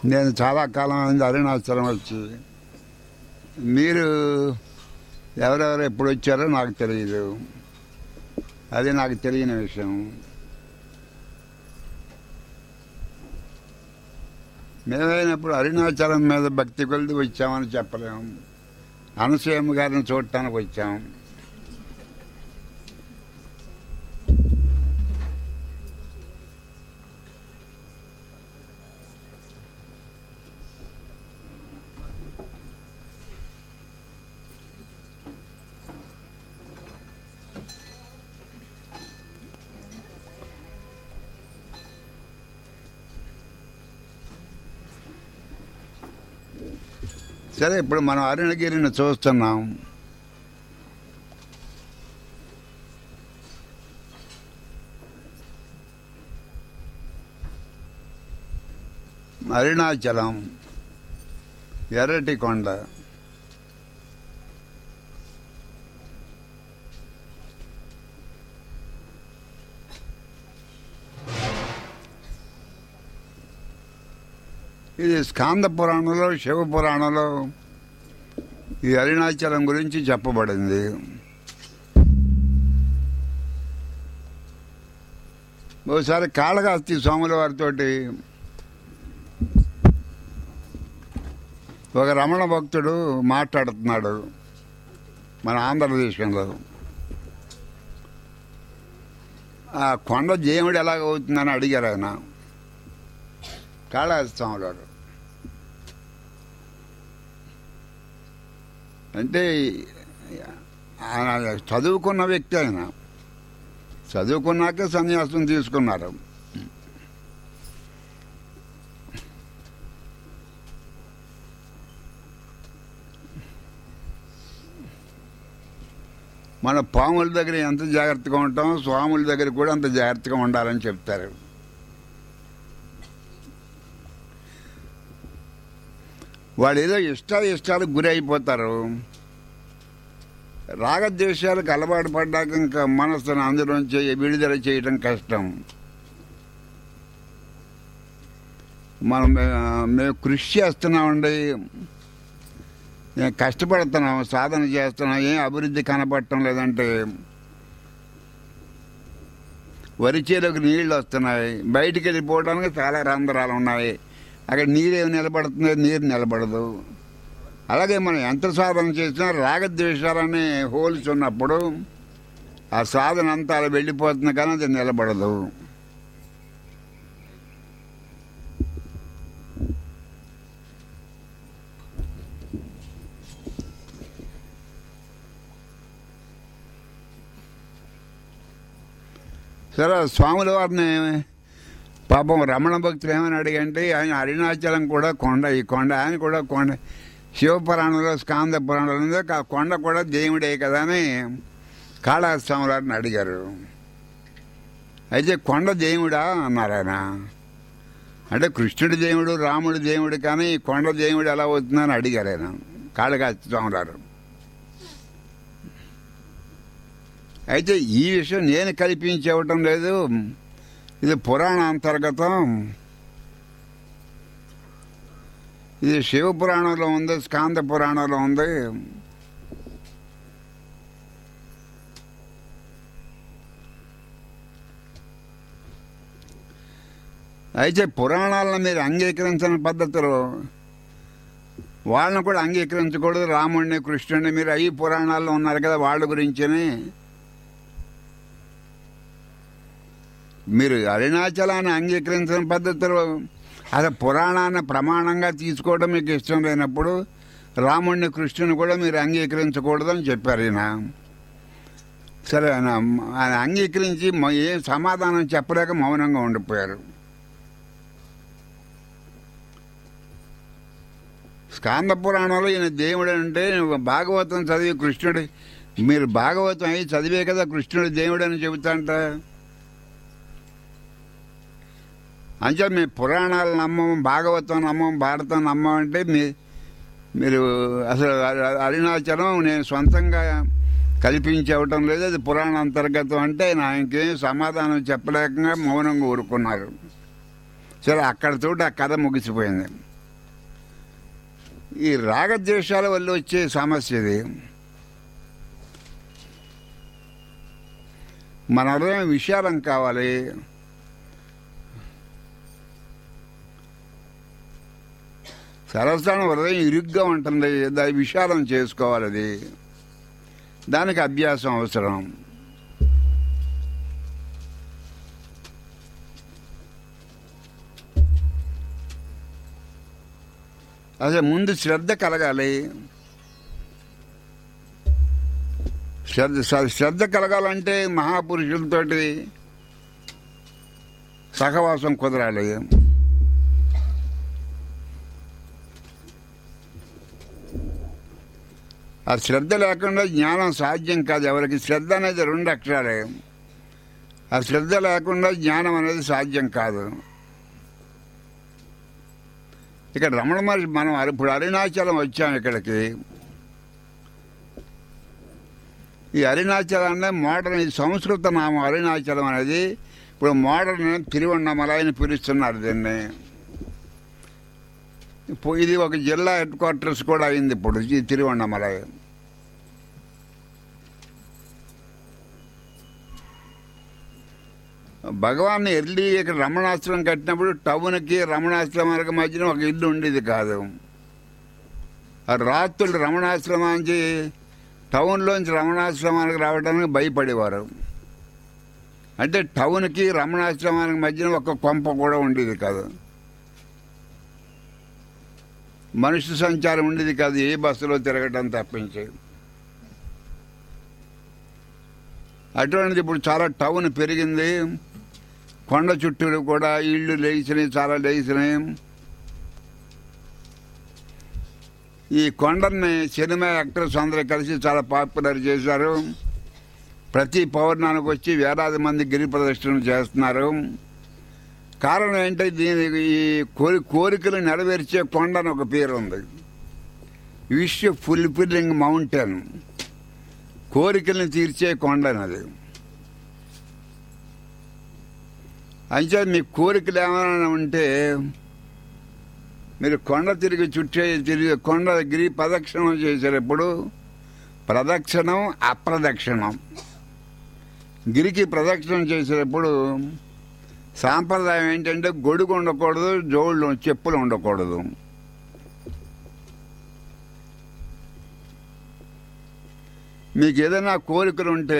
నేను చాలా కాలం అయింది అరుణాచలం వచ్చి మీరు ఎవరెవరు ఎప్పుడు వచ్చారో నాకు తెలియదు అది నాకు తెలియని విషయం మేమైనప్పుడు అరుణాచలం మీద భక్తి కొలిది వచ్చామని చెప్పలేము అనసూయమ్మ గారిని చూడటానికి వచ్చాం సరే ఇప్పుడు మనం అరుణగిరిని చూస్తున్నాం అరుణాచలం ఎర్రటి కొండ ఇది స్కాంద పురాణంలో శివ పురాణంలో ఈ అరుణాచలం గురించి చెప్పబడింది ఒకసారి కాళహస్తి స్వాముల వారితోటి ఒక రమణ భక్తుడు మాట్లాడుతున్నాడు మన ఆంధ్రదేశంలో ఆ కొండ జయముడు ఎలాగ అవుతుందని అడిగారు ఆయన కాళహస్తి స్వాముల వారు అంటే ఆయన చదువుకున్న వ్యక్తి ఆయన చదువుకున్నాక సన్యాసం తీసుకున్నారు మన పాముల దగ్గర ఎంత జాగ్రత్తగా ఉంటాం స్వాముల దగ్గర కూడా అంత జాగ్రత్తగా ఉండాలని చెప్తారు వాళ్ళు ఏదో ఇష్ట ఇష్టాలకు గురి అయిపోతారు రాగద్వేషాలకు అలవాటు పడ్డాక ఇంకా మనస్సును అందులోంచి విడుదల చేయడం కష్టం మనం మే- మేము కృషి చేస్తున్నామండి మేము కష్టపడుతున్నాం సాధన చేస్తున్నాం ఏం అభివృద్ధి కనపడటం లేదంటే వరిచేలోకి నీళ్ళు వస్తున్నాయి బయటికి వెళ్ళిపోవడానికి చాలా రంధ్రాలు ఉన్నాయి అక్కడ నీరేమి నిలబడుతుంది నీరు నిలబడదు అలాగే మనం ఎంత సాధన చేసినా రాగద్వేషాలని హోల్స్ ఉన్నప్పుడు ఆ సాధన అంతా అలా వెళ్ళిపోతుంది కానీ అది నిలబడదు సరే స్వాముల వారిని పాపం రమణ భక్తులు ఏమని అడిగంటే ఆయన అరుణాచలం కూడా కొండ ఈ కొండ ఆయన కూడా కొండ శివపురాణంలో స్కాంద పురాణంలో ఉంది ఆ కొండ కూడా దేవుడే కదా అని కాళహస్వామి వారిని అడిగారు అయితే కొండ దేవుడా అన్నారు ఆయన అంటే కృష్ణుడి దేవుడు రాముడి దేవుడు కానీ ఈ కొండ దేవుడు ఎలా అవుతుందని అడిగారు ఆయన కాళహస్వామి వారు అయితే ఈ విషయం నేను కల్పించి ఇవ్వటం లేదు ఇది పురాణ అంతర్గతం ఇది శివ పురాణంలో ఉంది స్కాంద పురాణంలో ఉంది అయితే పురాణాలను మీరు అంగీకరించిన పద్ధతిలో వాళ్ళని కూడా అంగీకరించకూడదు రాముడిని కృష్ణుడిని మీరు అయ్యి పురాణాల్లో ఉన్నారు కదా వాళ్ళ గురించని మీరు అరుణాచలాన్ని అంగీకరించిన పద్ధతిలో అసలు పురాణాన్ని ప్రమాణంగా తీసుకోవడం మీకు ఇష్టం లేనప్పుడు రాముడిని కృష్ణుని కూడా మీరు అంగీకరించకూడదని చెప్పారు ఈయన సరే ఆయన ఆయన అంగీకరించి మ- ఏం సమాధానం చెప్పలేక మౌనంగా ఉండిపోయారు స్కాంద పురాణంలో ఈయన దేవుడు అంటే భాగవతం చదివి కృష్ణుడు మీరు భాగవతం అయి చదివే కదా కృష్ణుడు దేవుడు అని చెబుతాంట అంటే మీ పురాణాలు నమ్మం భాగవతం నమ్మం భారతం నమ్మం అంటే మీ మీరు అసలు అ- అరుణాచలం నేను సొంతంగా కల్పించి ఇవ్వటం లేదు అది పురాణ అంతర్గతం అంటే నాకేం సమాధానం చెప్పలేక మౌనంగా ఊరుకున్నారు సరే అక్కడితోటి ఆ కథ ముగిసిపోయింది ఈ రాగద్వేషాల వల్ల వచ్చే సమస్య ఇది మన హృదయం విశాలం కావాలి సరసాన హృదయం ఇరుగ్గా ఉంటుంది దాని విశాలం చేసుకోవాలి అది దానికి అభ్యాసం అవసరం అసలు ముందు శ్రద్ధ కలగాలి శ్రద్ధ స- శ్రద్ధ కలగాలంటే మహాపురుషులతోటి సహవాసం కుదరాలి ఆ శ్రద్ధ లేకుండా జ్ఞానం సాధ్యం కాదు ఎవరికి శ్రద్ధ అనేది రెండు అక్షరాలే ఆ శ్రద్ధ లేకుండా జ్ఞానం అనేది సాధ్యం కాదు ఇక్కడ రమణ మహర్షి మనం అరి- ఇప్పుడు అరుణాచలం వచ్చాం ఇక్కడికి ఈ అరుణాచలం అంటే మోడర్న్ ఇది సంస్కృత నామం అరుణాచలం అనేది ఇప్పుడు మోడర్న్ తిరువണ്ണమలైని పిలుస్తున్నారు దీన్ని ఇప్పుడు ఇది ఒక జిల్లా హెడ్ క్వార్టర్స్ కూడా అయింది ఇప్పుడు ఈ తిరువണ്ണమలై భగవాన్ ఎర్లీ ఇక్కడ రమణాశ్రమం కట్టినప్పుడు టౌన్కి రమణాశ్రమానికి మధ్యన ఒక ఇల్లు ఉండేది కాదు ఆ రాత్రులు రమణాశ్రమానికి టౌన్లోంచి రమణాశ్రమానికి రావడానికి భయపడేవారు అంటే టౌన్కి రమణాశ్రమానికి మధ్యన ఒక కొంప కూడా ఉండేది కాదు మనుష్య సంచారం ఉండేది కాదు ఏ బస్సులో తిరగటం తప్పించి అటువంటిది ఇప్పుడు చాలా టౌన్ పెరిగింది కొండ చుట్టూరు కూడా ఇళ్ళు లేచినాయి చాలా లేచినాయి ఈ కొండల్ని సినిమా యాక్టర్స్ అందరూ కలిసి చాలా పాపులర్ చేశారు ప్రతి పౌర్ణానికి వచ్చి వేలాది మంది గిరి ప్రదర్శన చేస్తున్నారు కారణం ఏంటంటే దీనికి ఈ కోరి కోరికలు నెరవేర్చే కొండ అని ఒక పేరు ఉంది విష్ ఫుల్ఫిల్లింగ్ మౌంటైన్ కోరికల్ని తీర్చే కొండ అది అయితే మీ కోరికలు ఏమైనా ఉంటే మీరు కొండ తిరిగి చుట్టే తిరిగి కొండ గిరి ప్రదక్షిణం చేసేటప్పుడు ప్రదక్షిణం అప్రదక్షిణం గిరికి ప్రదక్షిణం చేసేటప్పుడు సాంప్రదాయం ఏంటంటే గొడుగు ఉండకూడదు జోళ్ళు చెప్పులు ఉండకూడదు మీకు ఏదైనా కోరికలు ఉంటే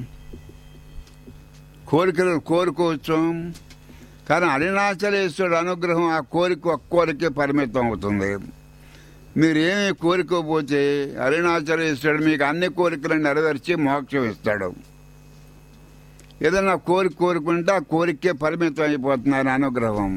కోరికలు కోరుకోవచ్చు కానీ అరుణాచలేశ్వరుడు అనుగ్రహం ఆ కోరిక ఒక్క కోరికే పరిమితం అవుతుంది మీరేమి కోరుకోపోతే అరుణాచలేశ్వరుడు మీకు అన్ని కోరికలను నెరవేర్చి మోక్షం ఇస్తాడు ఏదైనా కోరిక కోరుకుంటే ఆ కోరికే పరిమితం అయిపోతుంది ఆయన అనుగ్రహం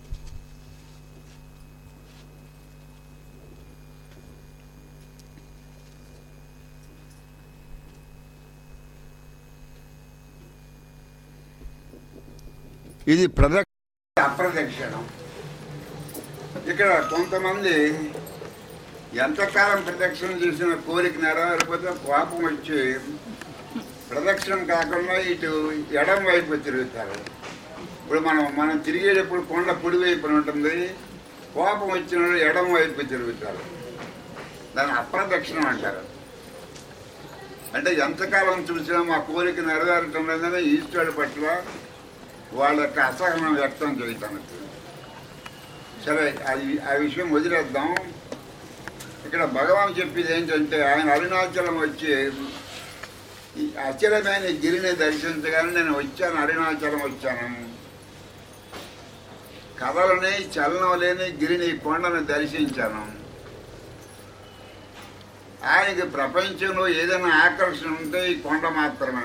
ఇది ప్రదక్షిణ అప్రదక్షిణం ఇక్కడ కొంతమంది ఎంతకాలం ప్రదక్షిణ చేసిన కోరిక నెరవేరిపోతే కోపం వచ్చి ప్రదక్షిణం కాకుండా ఇటు ఎడం వైపు తిరుగుతారు ఇప్పుడు మనం మనం తిరిగేటప్పుడు కొండ కుడి వైపున ఉంటుంది కోపం వచ్చిన వాళ్ళు ఎడం వైపు తిరుగుతారు దాన్ని అప్రదక్షిణం అంటారు అంటే ఎంతకాలం చూసినా మా కోరిక నెరవేరటం లేదని ఈశ్వరుడి పట్ల వాళ్ళ యొక్క అసహనం వ్యక్తం చేయటానికి సరే అది ఆ విషయం వదిలేద్దాం ఇక్కడ భగవాన్ చెప్పేది ఏంటంటే ఆయన అరుణాచలం వచ్చి ఈ అచలమైన గిరిని దర్శించగానే నేను వచ్చాను అరుణాచలం వచ్చాను కథలని చలనం లేని గిరిని కొండను దర్శించాను ఆయనకి ప్రపంచంలో ఏదైనా ఆకర్షణ ఉంటే ఈ కొండ మాత్రమే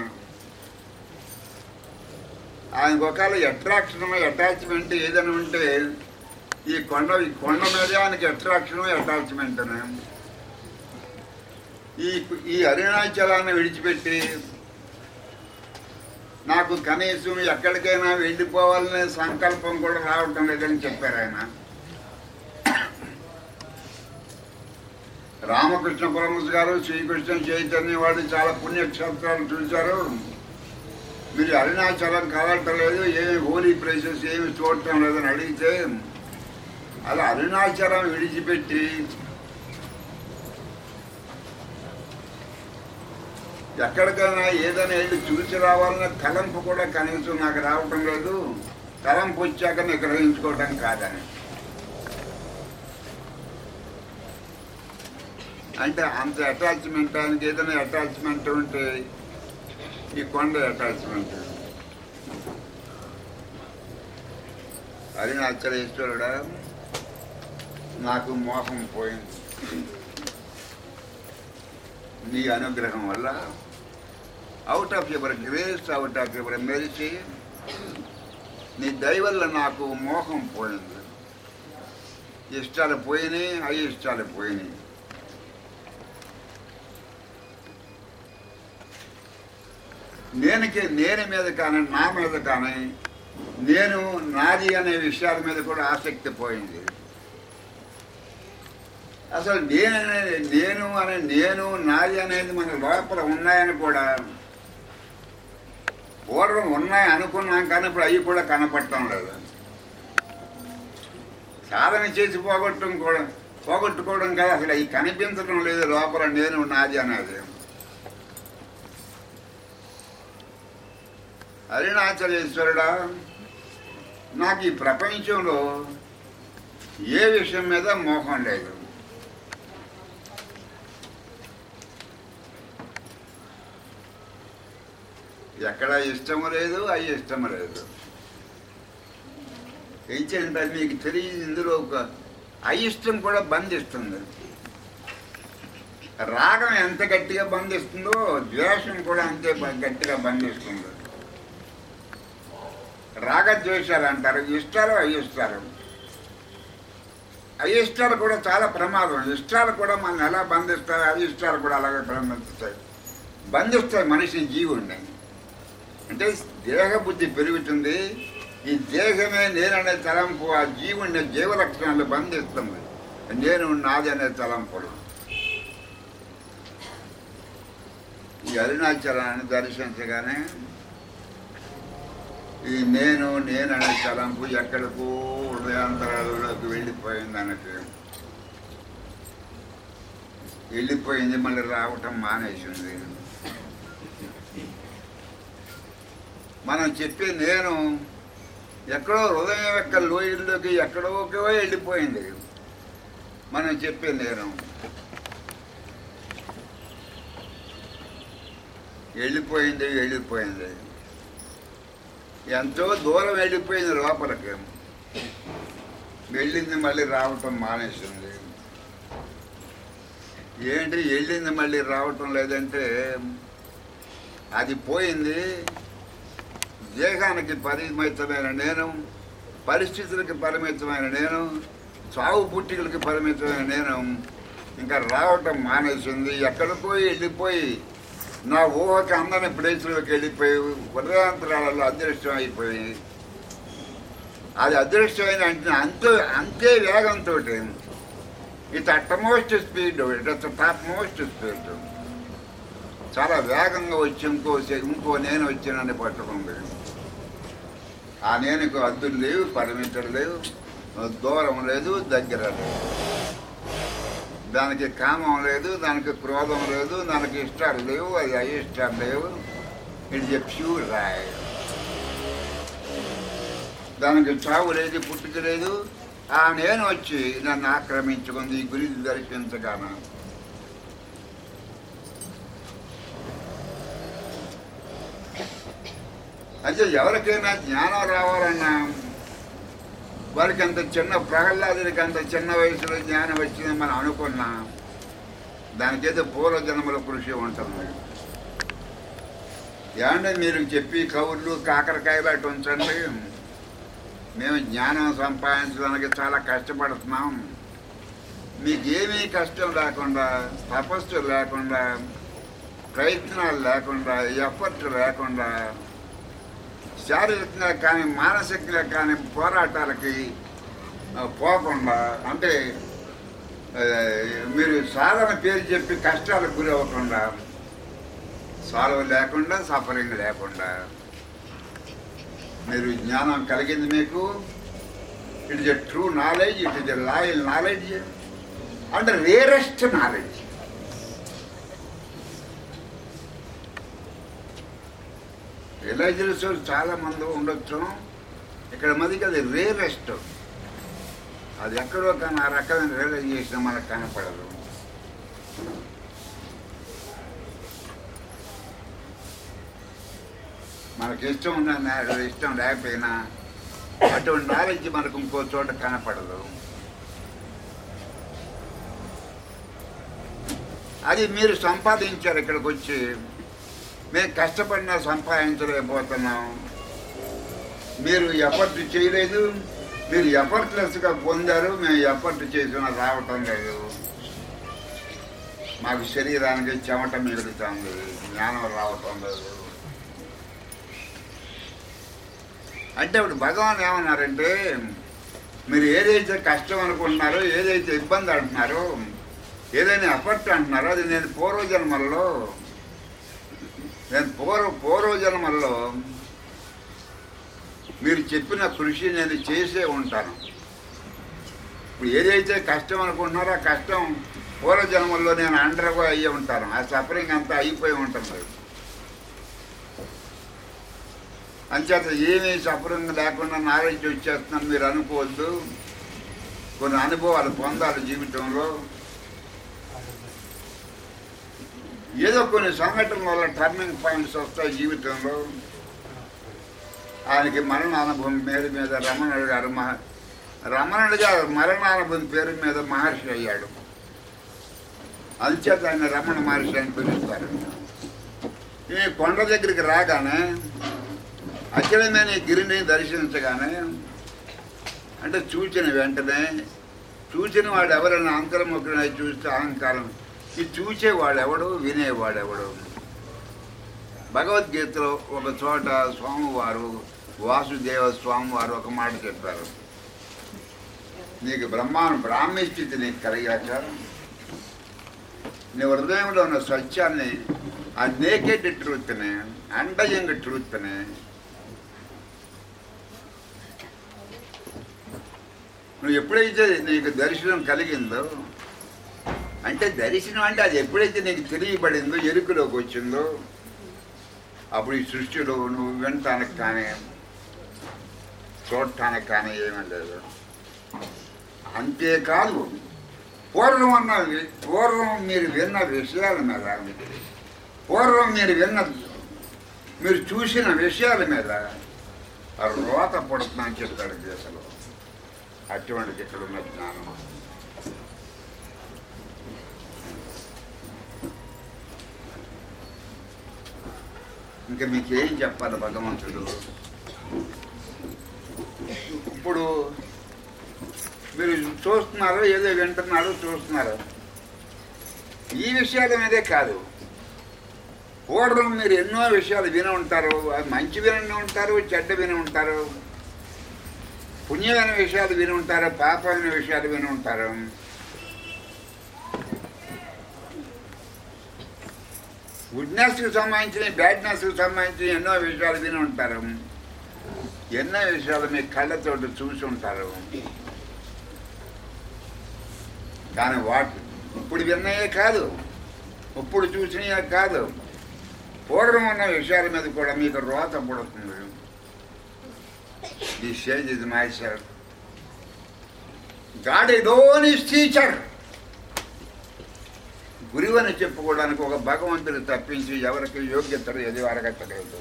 ఆయనకు ఒకవేళ అట్రాక్షన్ అటాచ్మెంట్ ఏదైనా ఉంటే ఈ కొండ ఈ కొండ మీదే ఆయనకి అట్రాక్షన్ అటాచ్మెంట్ ఈ ఈ అరుణాచలాన్ని విడిచిపెట్టి నాకు కనీసం ఎక్కడికైనా వెళ్ళిపోవాలనే సంకల్పం కూడా రావటం లేదని చెప్పారు ఆయన రామకృష్ణ పరమస్ గారు శ్రీకృష్ణ చైతన్య వాళ్ళు చాలా పుణ్యక్షేత్రాలు చూశారు మీరు అరుణాచలం కదలటం లేదు ఏమి హోలీ ప్లేసెస్ ఏమి చూడటం లేదని అడిగితే అలా అరుణాచలం విడిచిపెట్టి ఎక్కడికైనా ఏదైనా వెళ్ళి చూసి రావాలన్న తలంపు కూడా కనీసం నాకు రావటం లేదు తలంపు వచ్చాక నేను గ్రహించుకోవటం కాదని అంటే అంత అటాచ్మెంట్ ఆయనకి ఏదైనా అటాచ్మెంట్ ఉంటే ఈ కొండ అటాచ్మెంట్ అరుణాచలేశ్వరుడా నాకు మోహం పోయింది నీ అనుగ్రహం వల్ల out of your grace out of your mercy నీ దయ వల్ల నాకు మోహం పోయింది ఇష్టాలు పోయినాయి అయిష్టాలు పోయినాయి నేనకి నేను మీద కానీ నా మీద కానీ నేను నాది అనే విషయాల మీద కూడా ఆసక్తి పోయింది అసలు నేను అనేది నేను అనే నేను నాది అనేది మన లోపల ఉన్నాయని కూడా పూర్వం ఉన్నాయి అనుకున్నాం కానీ ఇప్పుడు అవి కూడా కనపడటం లేదు సాధన చేసి పోగొట్టడం కూడా పోగొట్టుకోవడం కాదు అసలు అవి కనిపించడం లేదు లోపల నేను నాది అనేది అరుణాచలేశ్వరుడా నాకు ఈ ప్రపంచంలో ఏ విషయం మీద మోహం లేదు ఎక్కడ ఇష్టము లేదు అవి ఇష్టము లేదు ఏంటంటే మీకు తెలియదు ఇందులో ఒక అయిష్టం కూడా బంధిస్తుంది రాగం ఎంత గట్టిగా బంధిస్తుందో ద్వేషం కూడా అంతే బ- గట్టిగా బంధిస్తుంది రాగద్వేషాలు అంటారు ఇష్టాలు అయిష్టాలు అయిష్టాలు కూడా చాలా ప్రమాదం ఇష్టాలు కూడా మనం ఎలా బంధిస్తాయి అయిష్టాలు కూడా అలాగే బంధిస్తాయి బంధిస్తాయి మనిషి జీవుణ్ణి అంటే దేహ బుద్ధి పెరుగుతుంది ఈ దేహమే నేననే తలంపు ఆ జీవుని జీవలక్షణాలు బంధిస్తుంది నేను నాది అనే తలంపులు ఈ అరుణాచలాన్ని దర్శించగానే ఈ నేను నేననే తలంపు ఎక్కడికో హృదయాంతరాలలోకి వెళ్ళిపోయింది అనకి వెళ్ళిపోయింది మళ్ళీ రావటం మానేసింది మనం చెప్పే నేను ఎక్కడో హృదయం యొక్క లోయల్లోకి ఎక్కడోకో వెళ్ళిపోయింది మనం చెప్పే నేను వెళ్ళిపోయింది వెళ్ళిపోయింది ఎంతో దూరం వెళ్ళిపోయింది లోపలికి వెళ్ళింది మళ్ళీ రావటం మానేసింది ఏంటి వెళ్ళింది మళ్ళీ రావటం లేదంటే అది పోయింది దేహానికి పరిమితమైన నేను పరిస్థితులకి పరిమితమైన నేను చావు పుట్టికలకి పరిమితమైన నేను ఇంకా రావటం మానేసింది ఎక్కడికో వెళ్ళిపోయి నా ఊహకి అందని ప్లేసులోకి వెళ్ళిపోయి హృదయాంతరాలలో అదృష్టం అయిపోయి అది అదృష్టమైన అంటే అంతే అంతే వేగంతో it utmost speed it topmost speed చాలా వేగంగా వచ్చి ఇంకో సె- ఇంకో నేను వచ్చినని పట్టుకుంది ఆ నేనుకు అద్దులు లేవు పరిమితులు లేవు దూరం లేదు దగ్గర లేదు దానికి కామం లేదు దానికి క్రోధం లేదు దానికి ఇష్టాలు లేవు అది అయిష్టాలు లేవు ఇట్స్ ఎ ప్యూర్ రాయ్ దానికి చావు లేదు పుట్టుక లేదు ఆ నేను వచ్చి నన్ను ఆక్రమించుకుంది ఈ గురించి దర్శించగాను అయితే ఎవరికైనా జ్ఞానం రావాలన్నా వారికి అంత చిన్న ప్రహ్లాదుడికి అంత చిన్న వయసులో జ్ఞానం వచ్చిందని మనం అనుకున్నాం దానికైతే పూర్వజన్మల కృషి ఉంటుంది ఏమంటే మీరు చెప్పి కవుర్లు కాకరకాయలు అటు ఉంచండి మేము జ్ఞానం సంపాదించడానికి చాలా కష్టపడుతున్నాం మీకేమీ కష్టం లేకుండా తపస్సు లేకుండా ప్రయత్నాలు లేకుండా ఎఫర్ట్ లేకుండా శారీరకంగా కానీ మానసికంగా కానీ పోరాటాలకి ఆ, పోకుండా అంటే ఆ, మీరు సాధన పేరు చెప్పి కష్టాలకు గురి అవ్వకుండా సాల్వ్ లేకుండా సఫరింగ్ లేకుండా మీరు జ్ఞానం కలిగింది మీకు it is a true knowledge it is a loyal knowledge and rarest knowledge realiser source చాలా మంది ఉండొచ్చు ఇక్కడ మందికి అది రేరెస్ట్ అది ఎక్కడో కానీ ఆ రకమైన రియలైజేషన్ మనకు కనపడదు మనకి ఇష్టం ఉన్న నా- ఇష్టం లేకపోయినా అటువంటి నాలెడ్జ్ మనకు ఇంకో చోట కనపడదు అది మీరు సంపాదించారు ఇక్కడికి వచ్చి మేము కష్టపడినా సంపాదించలేకపోతున్నాం మీరు ఎఫర్ట్ చేయలేదు మీరు ఎఫర్ట్లెస్గా పొందారు మేము ఎఫర్ట్ చేసినా రావటం లేదు మాకు శరీరానికి చెమట మిగులుతుంది జ్ఞానం రావటం లేదు అంటే ఇప్పుడు భగవాన్ ఏమన్నారంటే మీరు ఏదైతే కష్టం అనుకుంటున్నారో ఏదైతే ఇబ్బంది అంటున్నారో ఏదైనా ఎఫర్ట్ అంటున్నారో అది నేను పూర్వజన్మల్లో నేను పూర్వ పూర్వజన్మల్లో మీరు చెప్పిన కృషి నేను చేసే ఉంటాను ఇప్పుడు ఏదైతే కష్టం అనుకుంటున్నారో ఆ కష్టం పూర్వజన్మల్లో నేను అండర్గో అయ్యి ఉంటాను ఆ సఫరింగ్ అంతా అయిపోయి ఉంటుంది అంచేత ఏమీ సఫరింగ్ లేకుండా నాలెడ్జ్ వచ్చేస్తున్నాను మీరు అనుకోవద్దు కొన్ని అనుభవాలు పొందాలి జీవితంలో ఏదో కొన్ని సంఘటనల వల్ల టర్నింగ్ పాయింట్స్ వస్తాయి జీవితంలో ఆయనకి మరణానుభవం పేరు మీద రమణుడు గారు మహ రమణుడు గారు మరణానుభవం పేరు మీద మహర్షి అయ్యాడు అంచేత ఆయన రమణ మహర్షి అని పిలుస్తారు ఈ కొండ దగ్గరికి రాగానే అఖిలమైన గిరిని దర్శించగానే అంటే చూచిన వెంటనే చూచిన వాడు ఎవరైనా అంతర్ముఖుడై చూస్తే అహంకారం ఈ చూచేవాడెవడు వినేవాడెవడు భగవద్గీతలో ఒక చోట స్వామివారు వాసుదేవ స్వామివారు ఒక మాట చెప్పారు నీకు బ్రహ్మాను బ్రాహ్మీ స్థితి నీకు కలిగాక నీ హృదయంలో ఉన్న సత్యాన్ని ఆ నేకెడ్ ట్రూత్ని అండయంగ్ ట్రూత్ని నువ్వు ఎప్పుడైతే నీకు దర్శనం కలిగిందో అంటే దర్శనం అంటే అది ఎప్పుడైతే నీకు తెలియబడిందో ఎరుకలోకి వచ్చిందో అప్పుడు ఈ సృష్టిలో నువ్వు వినటానికి కానీ చూడటానికి కానీ ఏమీ లేదు అంతేకాదు పూర్వం అన్న వి- పూర్వం మీరు విన్న విషయాల మీద పూర్వం మీరు విన్న మీరు చూసిన విషయాల మీద రోత పడుతుందని చెప్తాడు దేశంలో అటువంటిది ఇక్కడ ఉన్న జ్ఞానం ఇంకా మీకేం చెప్పాలి భగవంతుడు ఇప్పుడు మీరు చూస్తున్నారు ఏదో వింటున్నారు చూస్తున్నారు ఈ విషయాల మీదే కాదు పూర్వం మీరు ఎన్నో విషయాలు విని ఉంటారు అవి మంచి విని ఉంటారు చెడ్డ విని ఉంటారు పుణ్యమైన విషయాలు విని ఉంటారు పాపమైన విషయాలు విని ఉంటారు గుడ్నెస్కి సంబంధించిన బ్యాడ్నెస్కి సంబంధించిన ఎన్నో విషయాలు విని ఉంటారు ఎన్నో విషయాలు మీ కళ్ళతోటి చూసి ఉంటారు కానీ వాటి ఇప్పుడు విన్నయే కాదు ఇప్పుడు చూసినయే కాదు పూర్వం ఉన్న విషయాల మీద కూడా మీకు రోత పడుతుంది the sage is myself God is own is teacher గురువు అని చెప్పుకోవడానికి ఒక భగవంతుడు తప్పించి ఎవరికి యోగ్యత ఏది అరగట్టలేదు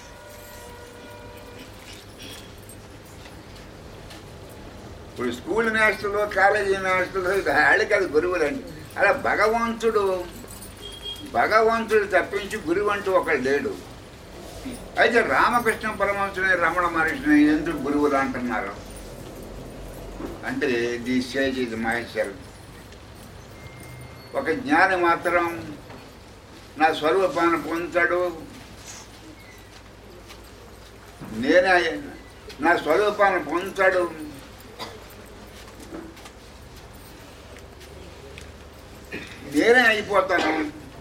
ఇప్పుడు స్కూల్ మాస్టర్లు కాలేజీ మాస్టర్లు వాళ్ళకి అది గురువులు అండి అలా భగవంతుడు భగవంతుడు తప్పించి గురువు అంటూ ఒకడు లేడు అయితే రామకృష్ణ పరమహంసుని రమణ మహర్షిని ఎందుకు గురువులు అంటున్నారు అంటే ది సేజ్ ఇది మహేశ్వర్ ఒక జ్ఞాని మాత్రం నా స్వరూపాన్ని పొందుతాడు నేనే నా స్వరూపాన్ని పొందుతాడు నేనే అయిపోతాను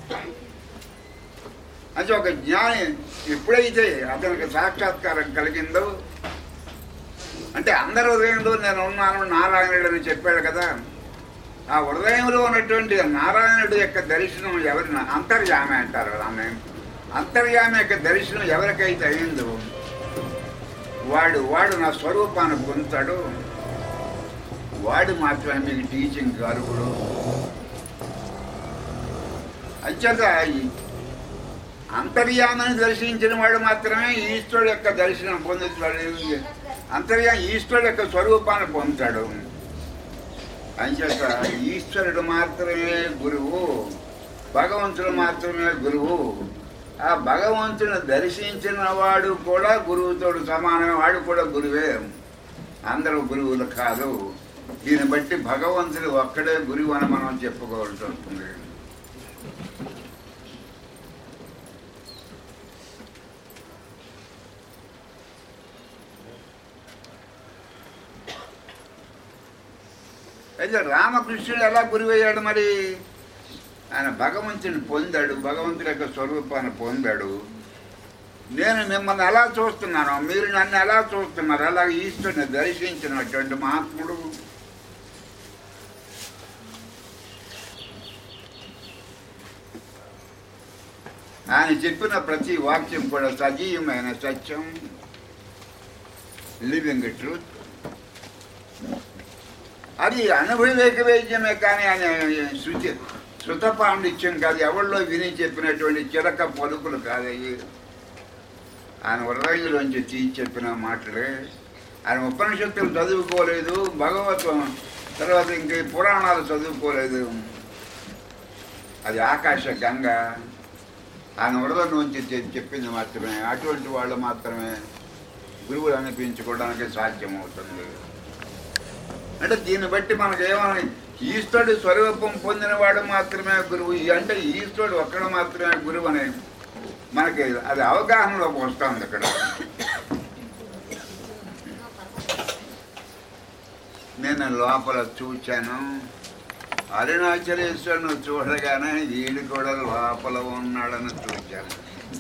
అంటే ఒక జ్ఞాని ఎప్పుడైతే అతనికి సాక్షాత్కారం కలిగిందో అంటే అందరి హృదయంలో నేను ఉన్నాను నారాయణుడు అని చెప్పాడు కదా ఆ హృదయంలో ఉన్నటువంటి నారాయణుడి యొక్క దర్శనం ఎవరిన అంతర్యామి అంటారు ఆమె అంతర్యామి యొక్క దర్శనం ఎవరికైతే అయిందో వాడు వాడు నా స్వరూపాన్ని పొందుతాడు వాడు మాత్రమే మీకు టీచింగ్ అర్హుడు అంచేత ఈ అంతర్యామని దర్శించిన వాడు మాత్రమే ఈశ్వరుడు యొక్క దర్శనం పొందుతాడు అంతర్యా ఈశ్వరుడు యొక్క స్వరూపాన్ని పొందుతాడు అంచేత ఈశ్వరుడు మాత్రమే గురువు భగవంతుడు మాత్రమే గురువు ఆ భగవంతుని దర్శించిన వాడు కూడా గురువుతోడు సమానమే వాడు కూడా గురువే అందరూ గురువులు కాదు దీన్ని బట్టి భగవంతుడు ఒక్కడే గురువు అని మనం చెప్పుకోవాల్సి వస్తుంది అయితే రామకృష్ణుడు ఎలా గురువయ్యాడు మరి ఆయన భగవంతుని పొందాడు భగవంతుడి యొక్క స్వరూపాన్ని పొందాడు నేను మిమ్మల్ని ఎలా చూస్తున్నాను మీరు నన్ను ఎలా చూస్తున్నారు అలాగే ఈశ్వరుని దర్శించినటువంటి మహాత్ముడు ఆయన చెప్పిన ప్రతి వాక్యం కూడా సజీవమైన సత్యం లివింగ్ ట్రూత్ అది అనుభవేక వైద్యమే కానీ ఆయన శృతి శృత పాండిత్యం కాదు ఎవరిలో విని చెప్పినటువంటి చిలక పలుకులు కాదయ్యి ఆయన హృదయంలోంచి తీసి చెప్పిన మాటలే ఆయన ఉపనిషత్తులు చదువుకోలేదు భగవతం తర్వాత ఇంక ఈ పురాణాలు చదువుకోలేదు అది ఆకాశ గంగ ఆయన హృదయం నుంచి చె- చెప్పింది మాత్రమే అటువంటి వాళ్ళు మాత్రమే గురువులు అనిపించుకోవడానికి సాధ్యమవుతుంది అంటే దీన్ని బట్టి మనకు ఏమని ఈశ్వరుడు స్వరూపం పొందినవాడు మాత్రమే గురువు ఈ- అంటే ఈశ్వరుడు ఒక్కడు మాత్రమే గురువు అని మనకి అది అవగాహనలోకి వస్తుంది ఇక్కడ నేను లోపల చూచాను అరుణాచలేశ్వరుని చూడగానే వీడు కూడా లోపల ఉన్నాడని చూచాను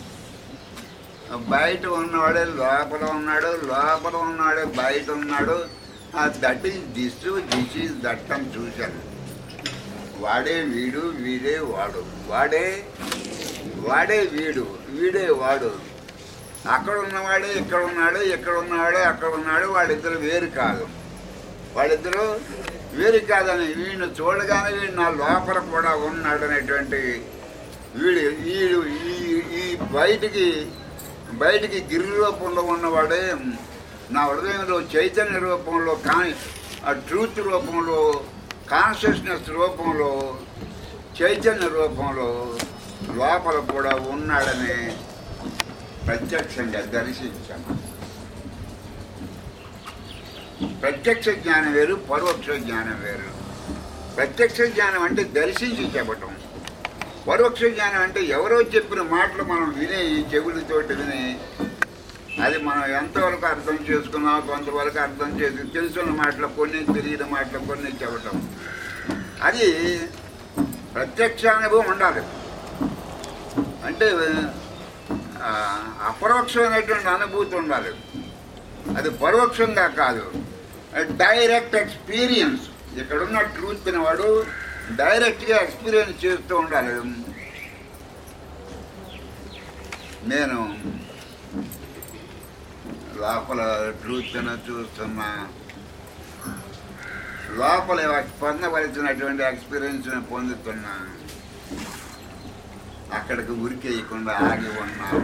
బయట ఉన్నవాడే లోపల ఉన్నాడు లోపల ఉన్నాడే బయట ఉన్నాడు ఆ that is this this is that అని చూశాను వాడే వీడు వీడే వాడు వాడే వాడే వీడు వీడే వాడు అక్కడ ఉన్నవాడే ఇక్కడ ఉన్నాడు ఇక్కడ ఉన్నవాడే అక్కడ ఉన్నాడు వాళ్ళిద్దరు వేరు కాదు వాళ్ళిద్దరూ వేరు కాదని వీడిని చూడగానే వీడు నా లోపల కూడా ఉన్నాడు అనేటువంటి వీడు వీడు ఈ ఈ బయటికి బయటికి గిరి రూపంలో ఉన్నవాడే నా హృదయంలో చైతన్య రూపంలో కాని ఆ ట్రూత్ రూపంలో కాన్షియస్నెస్ రూపంలో చైతన్య రూపంలో లోపల కూడా ఉన్నాడని ప్రత్యక్షంగా దర్శించాను ప్రత్యక్ష జ్ఞానం వేరు పరోక్ష జ్ఞానం వేరు ప్రత్యక్ష జ్ఞానం అంటే దర్శించి చెప్పటం పరోక్ష జ్ఞానం అంటే ఎవరో చెప్పిన మాటలు మనం విని చెవులతోటి విని అది మనం ఎంతవరకు అర్థం చేసుకున్నాం కొంతవరకు అర్థం చేసి తెలుసున్న మాటలు కొన్ని తెలియని మాటలు కొన్ని చెప్పటం అది ప్రత్యక్ష అనుభవం ఉండాలి అంటే ఆ, అపరోక్షమైనటువంటి అనుభూతి ఉండాలి అది పరోక్షంగా కాదు డైరెక్ట్ ఎక్స్పీరియన్స్ ఇక్కడున్న ట్రూత్ వాడు డైరెక్ట్గా ఎక్స్పీరియన్స్ చేస్తూ ఉండాలి నేను లోపల ట్రూత్ చూస్తున్నా లోపల పొందవలసినటువంటి ఎక్స్పీరియన్స్ పొందుతున్నా అక్కడికి ఉరికేయకుండా ఆగి ఉన్నాను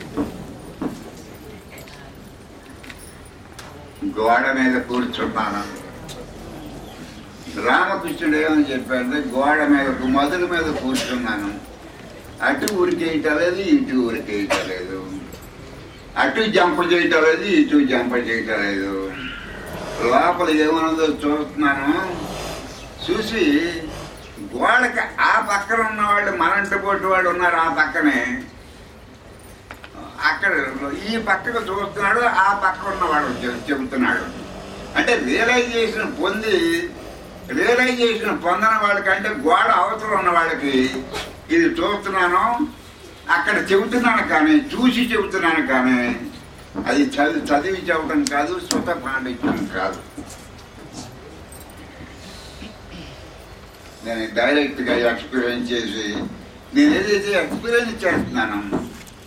గోడ మీద కూర్చున్నాను రామకృష్ణుడు ఏమని చెప్పాడంటే గోడ మీద మధుల మీద కూర్చున్నాను అటు ఉరికేయటం లేదు ఇటు ఉరికేయటం లేదు అటు జంప చేయటం లేదు ఇటు జంప చేయటం లేదు లోపల ఏమన్నదో చూస్తున్నాను చూసి గోడకి ఆ పక్కన ఉన్నవాళ్ళు మనంటి పోటీ వాళ్ళు ఉన్నారు ఆ పక్కనే అక్కడ ఈ పక్కకు చూస్తున్నాడు ఆ పక్క ఉన్నవాడు చె- చెబుతున్నాడు అంటే రియలైజేషన్ పొంది రియలైజేషన్ పొందిన వాళ్ళకంటే గోడ అవతల ఉన్న వాళ్ళకి ఇది చూస్తున్నాను అక్కడ చెబుతున్నాను కానీ చూసి చెబుతున్నాను కానీ అది చదివి చదివి చెప్పడం కాదు స్వత పాండిత్యం కాదు నేను డైరెక్ట్గా ఎక్స్పీరియన్స్ చేసి నేను ఏదైతే ఎక్స్పీరియన్స్ చేస్తున్నాను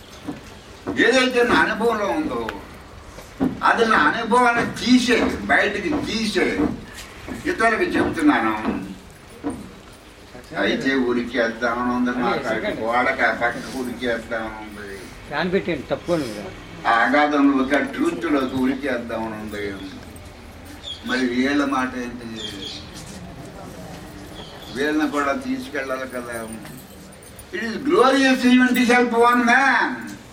ఏదైతే నా అనుభవంలో ఉందో అది నా అనుభవాన్ని తీసే బయటికి తీసే ఇతరులకు చెప్తున్నాను అయితే ఉరికేద్దామని ఉంది నాకు గోడక పక్కకు ఉరికేద్దామని ఉంది ఫ్యాన్ పెట్టండి తప్పుకోండి మీరు ఆ అగాధంలో ట్రూత్లోకి ఉరికేద్దామని ఉంది మరి వీళ్ళ మాట ఏంటి వీళ్ళని కూడా తీసుకెళ్ళాలి కదా it is glorious event is help one man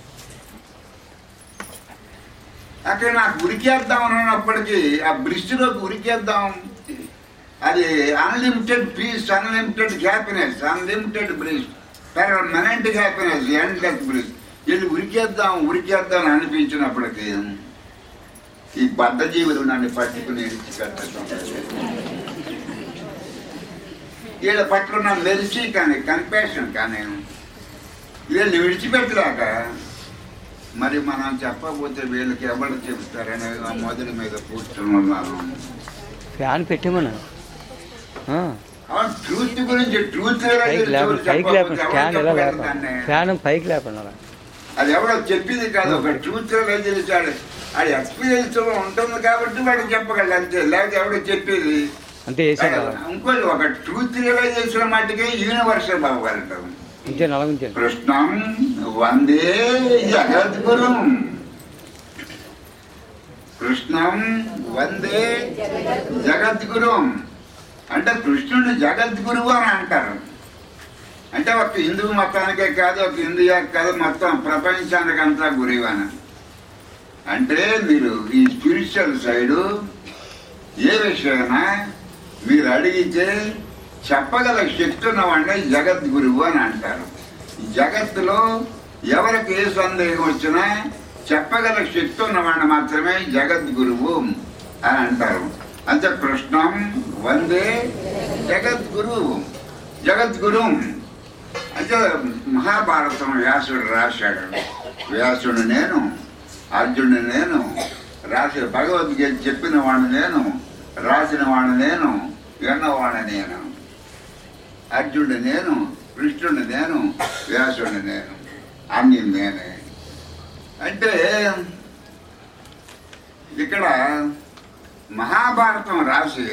అక్కడ నాకు ఉరికేద్దాం అన్నప్పటికీ ఆ బ్రిడ్జ్లోకి ఉరికేద్దాం అది unlimited peace unlimited happiness unlimited bridge permanent happiness endless bridge వీళ్ళు ఉరికేద్దాం ఉరికేద్దాం అని అనిపించినప్పటికీ ఈ బద్ధజీవులు నన్ను పట్టుకుని ఇడిచిపెట్టడం వీళ్ళ పట్ల నా మెరిచి కానీ కంపాషన్ కానీ వీళ్ళు విడిచిపెట్టలేక మరి మనం చెప్పకపోతే వీళ్ళకి ఎవరు చెప్తారని ఆ మొదటి మీద కూర్చొని ఉన్నాను ఫ్యాన్ పెట్టేమన్నా ట్రూత్ గురించి ట్రూత్ పైకి లేపండి పైకి లేపండి ఫ్యాన్ ఎలా లేపండి ఫ్యాన్ పైకి లేపండి అలా అది ఎవడో చెప్పింది కాదు ఒక ట్రూత్ తెలిసాడు అది ఎక్స్పీరియన్స్ ఉంటుంది కాబట్టి వాడు చెప్పగలడు అంతే లేకపోతే ఎవడో చెప్పేది అంతే వేసాడు అలా ఇంకోటి ఒక ట్రూత్ రియలైజేషన్ మట్టుకే యూనివర్సల్ అవ్వగలటం ఉంచండి అలా ఉంచండి కృష్ణం వందే జగద్గురుం కృష్ణం వందే జగద్గురుం అంటే కృష్ణుడిని జగద్గురువు అని అంటారు అంటే ఒక హిందూ మతానికే కాదు ఒక ఇండియాకి కాదు మొత్తం ప్రపంచానికి అంతా గురువు అని అంటే మీరు ఈ స్పిరిచువల్ సైడు ఏ విషయమైనా మీరు అడిగితే చెప్పగల శక్తి ఉన్నవాడిని జగద్గురువు అని అంటారు జగత్తులో ఎవరికి ఏ సందేహం వచ్చినా చెప్పగల శక్తి ఉన్నవాడిని మాత్రమే జగద్గురువు అని అంటారు అంతే కృష్ణం వందే జగద్గురు జగద్గురు అంటే మహాభారతం వ్యాసుడు రాశాడు వ్యాసుడు నేను అర్జునుడు నేను రాసి భగవద్గీత చెప్పిన వాడిని నేను రాసిన వాడిని నేను విన్నవాడిని నేను అర్జునుడు నేను కృష్ణుడు నేను వ్యాసుడు నేను అన్ని నేనే అంటే ఇక్కడ మహాభారతం రాసి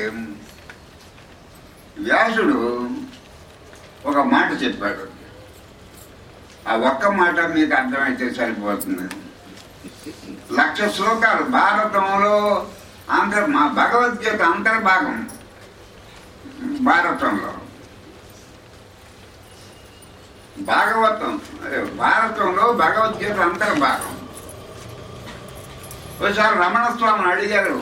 వ్యాసుడు ఒక మాట చెప్పాడు ఆ ఒక్క మాట మీకు అర్థమైతే సరిపోతుంది లక్ష శ్లోకాలు భారతంలో అంతర్ మా భగవద్గీత అంతర్భాగం భారతంలో భాగవతం అదే, భారతంలో భగవద్గీత అంతర్భాగం ఒకసారి రమణ స్వామిని అడిగారు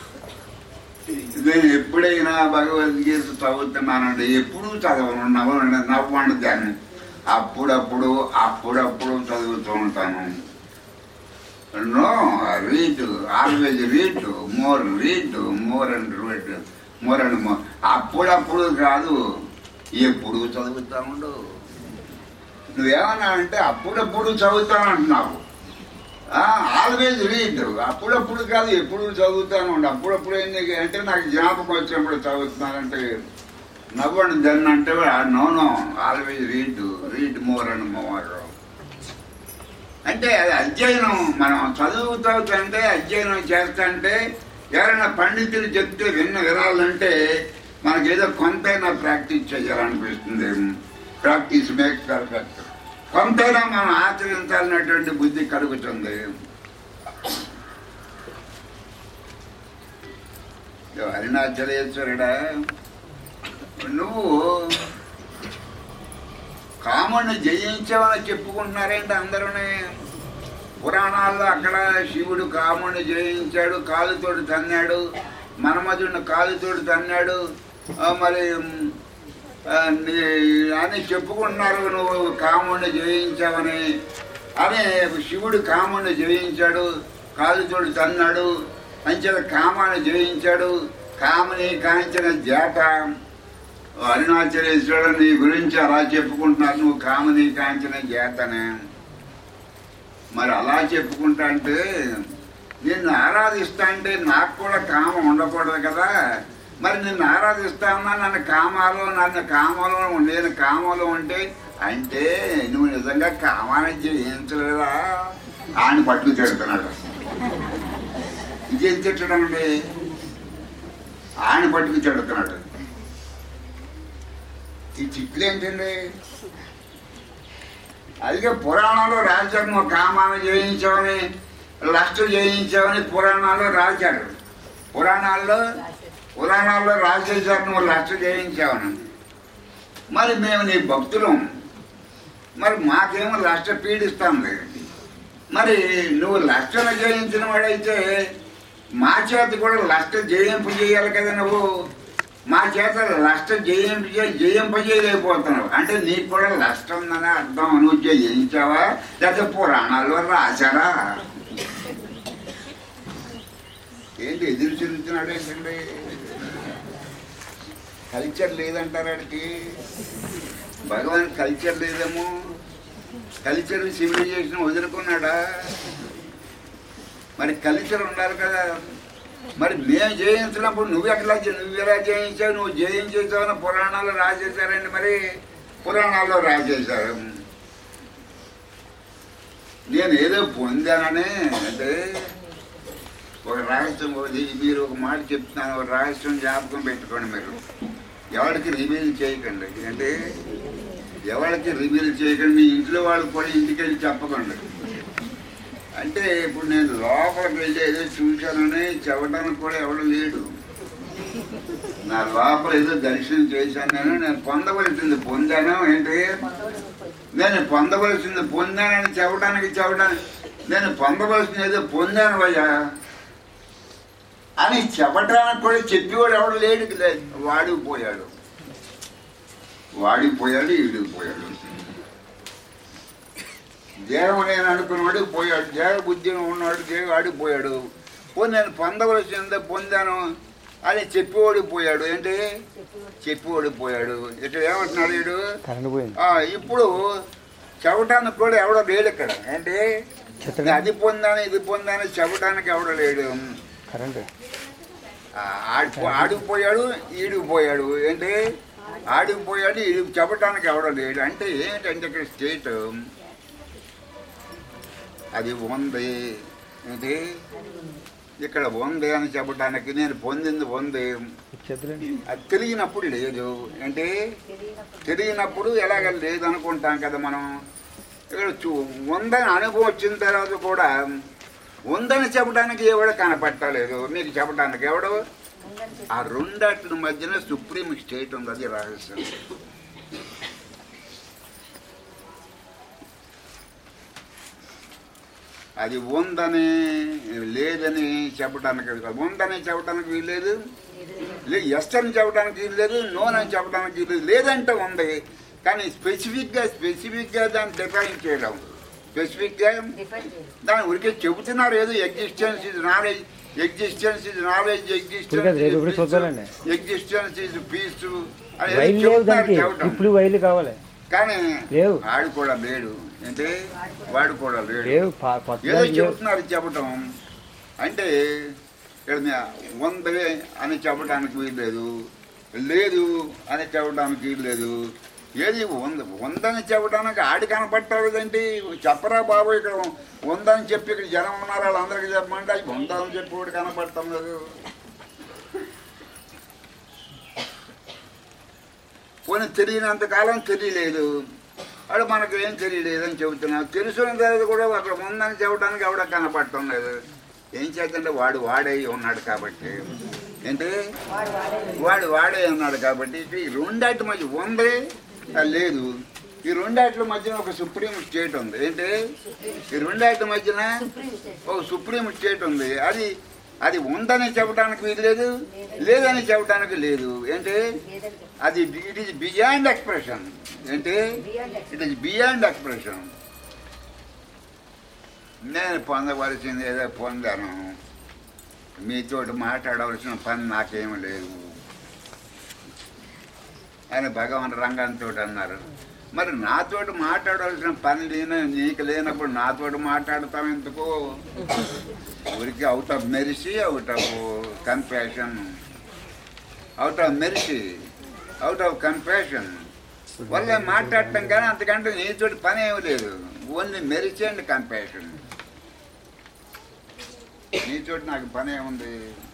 నేను ఎప్పుడైనా భగవద్గీత చదువుతున్నానండి ఎప్పుడు చదవను నవ్వండి నవ్వండి దాన్ని అప్పుడప్పుడు అప్పుడప్పుడు చదువుతూ ఉంటాను no read always read more read more and read more and more అప్పుడప్పుడు కాదు ఎప్పుడు చదువుతా ఉండు నువ్వేమన్నా అంటే అప్పుడప్పుడు చదువుతాను అంటున్నావు ఆల్వేజ్ రీడ్ అప్పుడప్పుడు కాదు ఎప్పుడు చదువుతాను ఉండు అప్పుడప్పుడు ఏంటి అంటే నాకు జ్ఞాపకం వచ్చినప్పుడు చదువుతున్నానంటే నవ్వండి దాన్ని అంటే no no always read read more and more అంటే అది అధ్యయనం మనం చదువుతా అంటే అధ్యయనం చేస్తుంటే ఎవరైనా పండితులు చెప్తే విన్న వినాలంటే మనకేదో కొంతైనా ప్రాక్టీస్ చేయాలనిపిస్తుంది ప్రాక్టీస్ మేక్ పర్ఫెక్ట్ కొంతైనా మనం ఆచరించాలన్నటువంటి బుద్ధి కలుగుతుంది అరుణాచలేశ్వరుడా నువ్వు కాముడిని జయించావని చెప్పుకుంటున్నారేంటి అందరూనే పురాణాల్లో అక్కడ శివుడు కాముడిని జయించాడు కాలుతోడు తన్నాడు మన్మధుడిని కాలుతోడు తన్నాడు ఆ, మరి ఉమ్, ఆ, నీ- అని చెప్పుకుంటున్నారు నువ్వు కాముడిని జయించావని అని శివుడు కాముడిని జయించాడు కాలుతోడు తన్నాడు అంచెల కామాన్ని జయించాడు కామని కాంచిన జాత అరుణాచలేశ్వరుడు నీ గురించి అలా చెప్పుకుంటున్నారు నువ్వు కామని కాంచిన జాతనే మరి అలా చెప్పుకుంటా అంటే నిన్ను ఆరాధిస్తా అంటే నాకు కూడా కామం ఉండకూడదు కదా మరి నిన్ను ఆరాధిస్తా ఉన్నా నన్ను కామాలో నన్ను కామలో నేను కామలో ఉంటే అంటే నువ్వు నిజంగా కామాన్ని జయించలేదా ఆయన పట్టుకు తిడుతున్నాడు ఇదేం తిట్టడం అండి ఆయన పట్టుకు తిడుతున్నాడు ఈ చిట్లు ఏంటండి అందుకే పురాణాలు రాశారు నువ్వు కామాన్ని జయించావని లస్ట్ జయించావని పురాణాల్లో రాశారు పురాణాల్లో పురాణాల్లో రాసేశారు నువ్వు లస్ట్ జయించావని మరి మేము నీ భక్తులం మరి మాకేమో లక్ష పీడిస్తాం మరి నువ్వు లక్షలు జయించిన వాడైతే మా చేత కూడా లక్ష జయింపు చేయాలి కదా నువ్వు మా చేత లక్ష జయింపు చే జయింపు చేయలేకపోతున్నావు అంటే నీకు కూడా లక్ష ఉందని అర్థం నువ్వు జయించావా లేకపోతే పురాణాల్లో రాశారా ఏంటి ఎదురు చూస్తున్నాడు ఏంటండి కల్చర్ లేదంటారు వాడికి భగవాన్ కల్చర్ లేదేమో కల్చర్ సివిలైజేషన్ వదులుకున్నాడా మరి కల్చర్ ఉండాలి కదా మరి మేము జయించినప్పుడు నువ్వు ఎట్లా జ- నువ్వు ఎలా జయించావు నువ్వు జయించేసావని పురాణాలు రాసేశారండి మరి పురాణాల్లో రాసేశారు నేను ఏదో పొందానని అంటే ఒక రహస్యం ఒకటి మీరు ఒక మాట చెప్తున్నాను ఒక రహస్యం జ్ఞాపకం పెట్టుకోండి మీరు ఎవరికి రివీల్ చేయకండి అంటే ఎవరికి రివీల్ చేయకండి మీ ఇంట్లో వాళ్ళు కూడా ఇంటికి వెళ్ళి చెప్పకండి అంటే ఇప్పుడు నేను లోపలికి వెళ్ళి ఏదో చూశానని చెప్పడానికి కూడా ఎవడు లేడు నా లోపల ఏదో దర్శనం చేశాను నేను నేను పొందవలసింది పొందాను ఏంటి నేను పొందవలసింది పొందానని చెప్పడానికి చెప్పడానికి నేను పొందవలసింది ఏదో పొందాను అయ్యా అని చెప్పడానికి కూడా చెప్పేవాడు ఎవడు లేడు లేదు వాడిపోయాడు వాడిపోయాడు ఈడిపోయాడు దేహం నేను అనుకున్నవాడు పోయాడు దేహ బుద్ధి ఉన్నవాడు దేహం ఆడిపోయాడు పో నేను పొందవలసిందే పొందాను అని చెప్పేవాడు పోయాడు ఏంటి చెప్పేవాడు పోయాడు ఇక్కడ ఏమంటున్నాడు వీడు కరెంట్ పోయింది ఆ, ఇప్పుడు చెప్పటానికి కూడా ఎవడో లేడు ఇక్కడ ఏంటి చిత్రం అది పొందాను ఇది పొందాను చెప్పడానికి ఎవడో లేడు కరెంట్ ఆ, ఆడి ఆడిపోయాడు ఈడిపోయాడు ఏంటి ఆడిపోయాడు ఈడి చెప్పటానికి ఎవడో లేడు అంటే ఏంటంటే ఇక్కడ స్టేట్ అది ఉంది ఏంటి ఇక్కడ ఉంది అని చెప్పడానికి నేను పొందింది ఉంది చెద్దులండి అది తెలియనప్పుడు లేదు అంటే తెలియనప్పుడు ఎలాగ లేదు అనుకుంటాం కదా మనం ఇక్కడ చూ ఉందని అనుభవం వచ్చిన తర్వాత కూడా ఉందని చెప్పడానికి ఎవడ కనపట్టలేదు మీకు చెప్పడానికి ఎవడు ఆ రెండాటి మధ్యన సుప్రీం స్టేట్ ఉంది అది రహస్యం అది ఉందని లేదని చెప్పడానికి కాదు. ఉందని చెప్పడానికి వీల్లేదు లే ఎస్ అని చెప్పడానికి వీల్లేదు నోన్ అని చెప్పడానికి వీల్లేదు లేదంటే ఉంది కానీ స్పెసిఫిక్గా స్పెసిఫిక్గా దాన్ని డిఫైన్ చేయడం స్పెసిఫిక్గా దాని ఉరికే చెబుతున్నారు ఏదో existence is knowledge existence is knowledge ఇప్పుడు కాదు, రేపు ఇప్పుడు చూద్దామండి. ఎగ్జిస్టెన్స్ ఇస్ పీస్ వైర్లు లేవు దానికి ఇప్పుడు వైర్లు కావాలి కానీ లేవు. ఆడు కూడా లేడు అంటే వాడు కూడా లేడు లేవు పా- కొత్త ఏదో దానికి లేవు. చెబుతున్నారు చెప్పటం అంటే ఇక్కడ నే- ఉంది అని చెప్పడానికి వీల్లేదు లేదు అని చెప్పడానికి వీల్లేదు ఏది ఉంది ఉందని చెప్పడానికి ఆడి కనపట్టాలేదండి చెప్పరా బాబు ఇక్కడ ఉందని చెప్పి ఇక్కడ జనం ఉన్నారు వాళ్ళందరికీ చెప్పమంటే అది ఉందని చెప్పి కూడా కనపడతాం లేదు పోనీ తెలియనంత కాలం తెలియలేదు వాడు మనకు ఏం తెలియలేదని చెబుతున్నావు తెలుసున్న తర్వాత కూడా అక్కడ ఉందని చెప్పడానికి ఎవడ కనపడటం లేదు ఏం చేద్దంటే వాడు వాడే ఉన్నాడు కాబట్టి ఏంటి వాడు వాడే ఉన్నాడు కాబట్టి ఇక్కడ ఈ రెండాటి మధ్య ఉంది ఆ లేదు ఈ రెండాట్ల మధ్యన ఒక సుప్రీం స్టేట్ ఉంది ఏంటి ఈ రెండాట్ల మధ్యన ఒక సుప్రీం స్టేట్ ఉంది అది అది ఉందని చెప్పడానికి వీల్లేదు లేదని చెప్పడానికి లేదు ఏంటి అది ఇట్ ఈస్ బియాండ్ ఎక్స్ప్రెషన్ ఏంటి ఇట్ ఈస్ బియాండ్ ఎక్స్ప్రెషన్ నేను పొందవలసింది ఏదో పొందాను మీతోటి మాట్లాడవలసిన పని నాకేమీ లేదు అని భగవాన్ రంగంతో అన్నారు మరి నాతోటి మాట్లాడవలసిన పని లేని నీకు లేనప్పుడు నాతోటి మాట్లాడతాం ఎందుకు ఊరికి out of mercy out of compassion out of mercy out of compassion వల్ల మాట్లాడటం కానీ అంతకంటే నీతోటి పని ఏమి లేదు ఓన్లీ మెరిసి అండ్ కంపాషన్ నీతోటి నాకు పని ఏముంది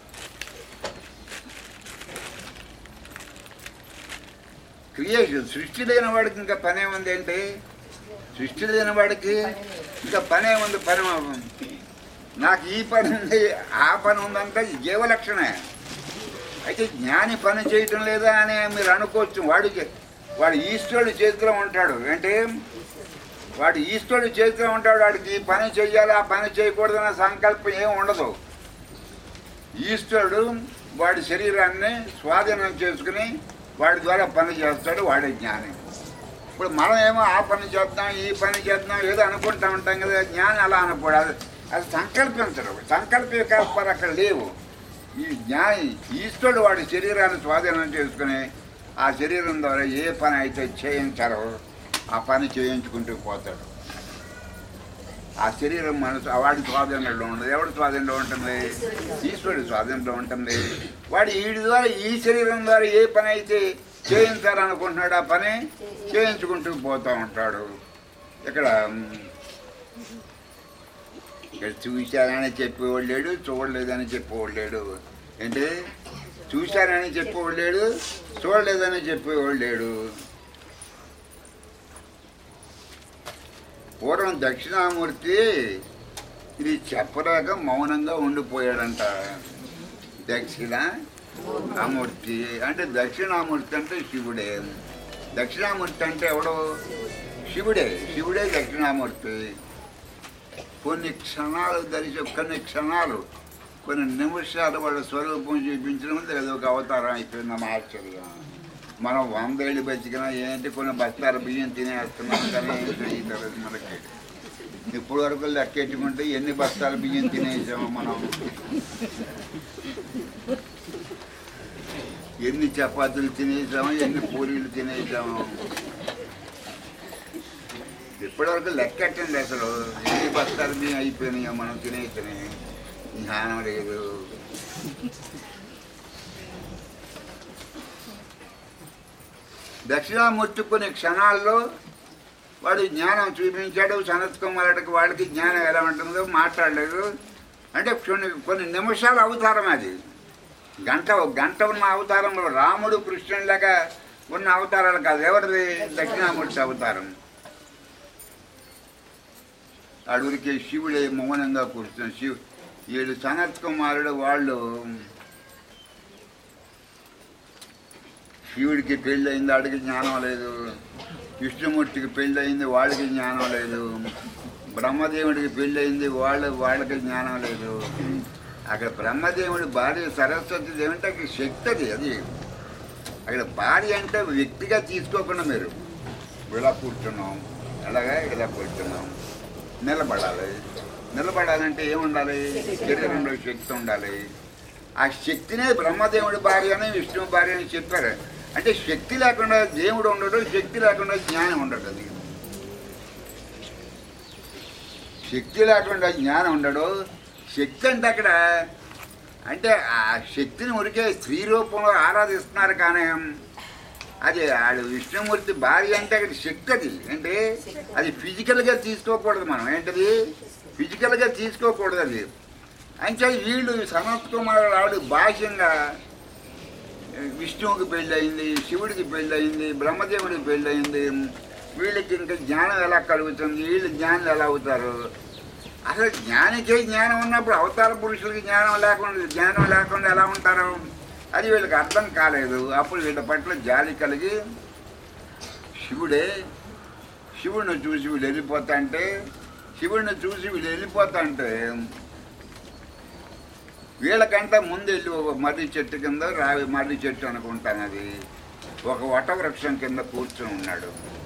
క్రియేషన్ సృష్టి లేని వాడికి ఇంకా పని ఏముంది ఏంటి సృష్టి లేని వాడికి ఇంకా పని ఏముంది పని నాకు ఈ పని ఉంది ఆ పని ఉందంటే జీవలక్షణే అయితే జ్ఞాని పని చేయటం లేదా అని మీరు అనుకోవచ్చు వాడికి వాడు ఈశ్వరుడు చేతిలో ఉంటాడు అంటే వాడు ఈశ్వరుడు చేతిలో ఉంటాడు వాడికి ఈ పని చెయ్యాలి ఆ పని చేయకూడదన్న సంకల్పం ఏం ఉండదు ఈశ్వరుడు వాడి శరీరాన్ని స్వాధీనం చేసుకుని వాడి ద్వారా పని చేస్తాడు వాడే జ్ఞాని ఇప్పుడు మనం ఏమో ఆ పని చేద్దాం ఈ పని చేద్దాం ఏదో అనుకుంటా ఉంటాం కదా జ్ఞాని అలా అనకూడదు అది అది సంకల్పించడం సంకల్ప వికల్పాలు అక్కడ లేవు ఈ జ్ఞాని ఈశ్వరుడు వాడి శరీరాన్ని స్వాధీనం చేసుకుని ఆ శరీరం ద్వారా ఏ పని అయితే చేయించారో ఆ పని చేయించుకుంటూ పోతాడు ఆ శరీరం మనసు ఆ వాడి స్వాధీనంలో ఉండదు ఎవడి స్వాధీనంలో ఉంటుంది ఈశ్వరుడి స్వాధీనంలో ఉంటుంది వాడు వీడి ద్వారా ఈ శరీరం ద్వారా ఏ పని అయితే చేయించాలనుకుంటున్నాడు ఆ పని చేయించుకుంటూ పోతూ ఉంటాడు ఇక్కడ మ్, ఇక్కడ చూశానని చెప్పేవాడు లేడు చూడలేదని చెప్పేవాడు లేడు ఏంటి చూశానని చెప్పేవాడు లేడు చూడలేదని చెప్పేవాడు లేడు పూర్వం దక్షిణామూర్తి ఇది చెప్పలేక మౌనంగా ఉండిపోయాడంట దక్షిణ అమూర్తి అంటే దక్షిణామూర్తి అంటే శివుడే దక్షిణామూర్తి అంటే ఎవడు శివుడే శివుడే దక్షిణామూర్తి కొన్ని క్షణాలు ధరించి కొన్ని క్షణాలు కొన్ని నిమిషాలు వాళ్ళ స్వరూపం చూపించడం వల్ల ఏదో ఒక అవతారం అయిపోయింది ఆశ్చర్యం మనం వందేళ్ళు బతికినా ఏంటి కొన్ని బస్తాల బియ్యం తినేస్తున్నాం కానీ ఏం తెలియదు మనకి ఇప్పుడు వరకు లెక్కెట్టుకుంటే ఎన్ని బస్తాల బియ్యం తినేసాము మనం ఎన్ని చపాతీలు తినేసాము ఎన్ని పూరీలు తినేసాము ఇప్పటివరకు లెక్కెట్టండి అసలు ఎన్ని బస్తాలు బియ్యం అయిపోయినాయో మనం తినేసినాయి జ్ఞానం లేదు దక్షిణామూర్తి కొన్ని క్షణాల్లో వాడు జ్ఞానం చూపించాడు సనత్ కుమారుడికి వాడికి జ్ఞానం ఎలా ఉంటుందో మాట్లాడలేదు అంటే కొన్ని కొన్ని నిమిషాల అవతారం అది గంట ఒక గంట ఉన్న అవతారంలో రాముడు కృష్ణుడిలాగా ఉన్న అవతారాలు కాదు ఎవరిది దక్షిణామూర్తి అవతారం అడుగురికి శివుడే మౌనంగా కూర్చున్నాడు శివు వీడు సనత్ కుమారుడు వాళ్ళు శివుడికి పెళ్ళయింది వాడికి జ్ఞానం లేదు విష్ణుమూర్తికి పెళ్ళయింది వాడికి జ్ఞానం లేదు బ్రహ్మదేవుడికి పెళ్ళయింది వాళ్ళ వాళ్ళకి జ్ఞానం లేదు అక్కడ బ్రహ్మదేవుడి భార్య సరస్వతి దేవుంటే అక్కడ శక్తి అది అది అక్కడ భార్య అంటే వ్యక్తిగా తీసుకోకుండా మీరు ఇలా కూర్చున్నాం అలాగా ఇలా కూర్చున్నాం నిలబడాలి నిలబడాలంటే ఏముండాలి శరీరంలో శక్తి ఉండాలి ఆ శక్తినే బ్రహ్మదేవుడి భార్య అని విష్ణు భార్య అని చెప్పారు అంటే శక్తి లేకుండా దేవుడు ఉండడు శక్తి లేకుండా జ్ఞానం ఉండడు అది శక్తి లేకుండా జ్ఞానం ఉండడు శక్తి అంటే అక్కడ అంటే ఆ శక్తిని ఉరికే స్త్రీ రూపంలో ఆరాధిస్తున్నారు కానీ అది ఆడు విష్ణుమూర్తి భార్య అంటే అక్కడ శక్తి అది అంటే అది ఫిజికల్గా తీసుకోకూడదు మనం ఏంటది ఫిజికల్గా తీసుకోకూడదు అది అంటే వీళ్ళు సనత్ కుమారుడు ఆవిడ భాష్యంగా విష్ణువుకి పెళ్ళయింది శివుడికి పెళ్ళయింది బ్రహ్మదేవుడికి పెళ్ళయింది వీళ్ళకి ఇంకా జ్ఞానం ఎలా కలుగుతుంది వీళ్ళు జ్ఞానం ఎలా అవుతారు అసలు జ్ఞానికే జ్ఞానం ఉన్నప్పుడు అవతార పురుషులకి జ్ఞానం లేకుండా జ్ఞానం లేకుండా ఎలా ఉంటారు అది వీళ్ళకి అర్థం కాలేదు అప్పుడు వీళ్ళ పట్ల జాలి కలిగి శివుడే శివుడిని చూసి వీళ్ళు వెళ్ళిపోతా అంటే శివుడిని చూసి వీళ్ళు వెళ్ళిపోతా అంటే వీళ్ళకంటే ముందు వెళ్ళి ఒక మర్రి చెట్టు కింద రావి మర్రి చెట్టు అనుకుంటాను అది ఒక వటవృక్షం కింద కూర్చొని ఉన్నాడు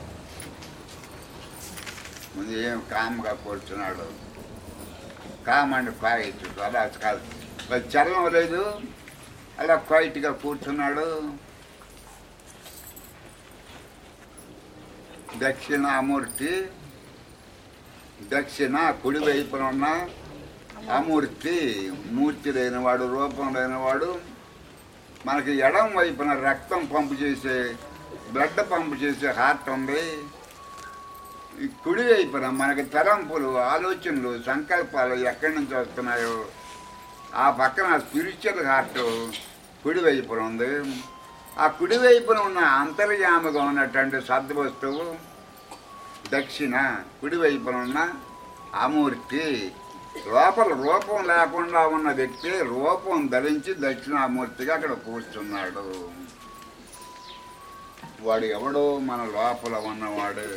ముందు ఏం కామ్గా కూర్చున్నాడు కామ్ అండ్ క్వైట్ అలా కాదు మరి చలనం లేదు అలా క్వైట్గా కూర్చున్నాడు దక్షిణామూర్తి దక్షిణ కుడి వైపున ఉన్న అమూర్తి మూర్తి లేనివాడు రూపం లేనివాడు మనకి ఎడం వైపున రక్తం పంపు చేసే బ్లడ్ పంపు చేసే హార్ట్ ఉంది ఈ కుడి వైపున మనకి తలంపులు ఆలోచనలు సంకల్పాలు ఎక్కడి నుంచి వస్తున్నాయో ఆ పక్కన స్పిరిచువల్ హార్ట్ కుడి వైపున ఉంది ఆ కుడి వైపున ఉన్న అంతర్యామగా ఉన్నటువంటి సద్వస్తువు దక్షిణ కుడి వైపున ఉన్న అమూర్తి లోపల రూపం లేకుండా ఉన్న వ్యక్తి రూపం ధరించి దక్షిణామూర్తిగా అక్కడ కూర్చున్నాడు వాడు ఎవడో మన లోపల ఉన్నవాడు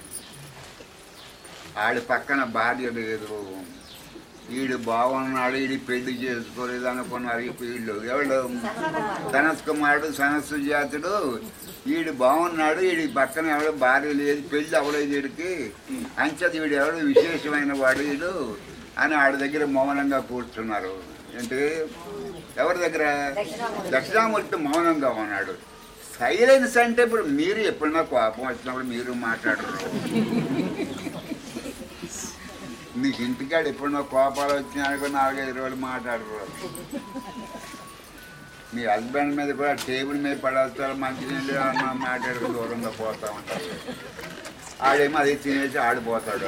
ఆడి పక్కన భార్య లేదు వీడు బాగున్నాడు వీడి పెళ్లి చేసుకోలేదు అనుకున్నారు ఈ వీళ్ళు ఎవడు ధనస్ కుమారుడు సనస్సు జాతుడు వీడు బాగున్నాడు వీడి పక్కన ఎవడు భార్య లేదు పెళ్లి అవ్వలేదు వీడికి అంచేది వీడు ఎవడు విశేషమైన వాడు వీడు అని ఆడి దగ్గర మౌనంగా కూర్చున్నారు ఏంటి ఎవరి దగ్గర దక్షిణామూర్తి మౌనంగా ఉన్నాడు సైలెన్స్ అంటే ఇప్పుడు మీరు ఎప్పుడన్నా కోపం వచ్చినప్పుడు మీరు మాట్లాడరు నీకు ఇంటికాడ ఎప్పుడన్నా కోపాలు వచ్చినాక నాలుగైదు రోజులు మాట్లాడరు మీ హస్బెండ్ మీద కూడా టేబుల్ మీద పడేస్తారు మంచి నీళ్ళు అన్న మాట్లాడుకు దూరంగా పోతా ఉంటారు ఆడేమో అది తినేసి ఆడిపోతాడు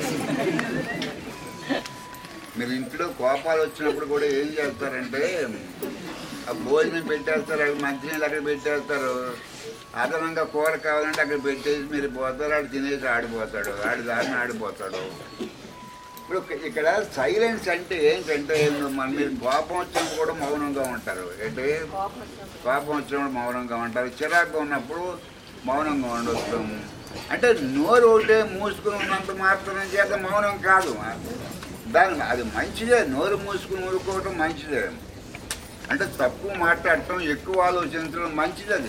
మీరు ఇంట్లో కోపాలు వచ్చినప్పుడు కూడా ఏం చేస్తారంటే ఆ భోజనం పెట్టేస్తారు అక్కడ మంచినీళ్ళు అక్కడ పెట్టేస్తారు అదనంగా కూర కావాలంటే అక్కడ పెట్టేసి మీరు పోతారు ఆడు తినేసి ఆడిపోతాడు ఆడి దారిని ఆడిపోతాడు ఇప్పుడు ఇక్కడ సైలెన్స్ అంటే ఏంటంటే మన మీరు కోపం వచ్చినప్పుడు కూడా మౌనంగా ఉంటారు ఏంటి కోపం వచ్చినప్పుడు మౌనంగా ఉంటారు చిరాకు ఉన్నప్పుడు మౌనంగా ఉండొచ్చు అంటే నోరు ఒకటే మూసుకుని ఉన్నంత మాత్రం చేత మౌనం కాదు దాని అది మంచిదే నోరు మూసుకుని ఊరుకోవటం మంచిదే అంటే తక్కువ మాట్లాడటం ఎక్కువ ఆలోచించడం మంచిది అది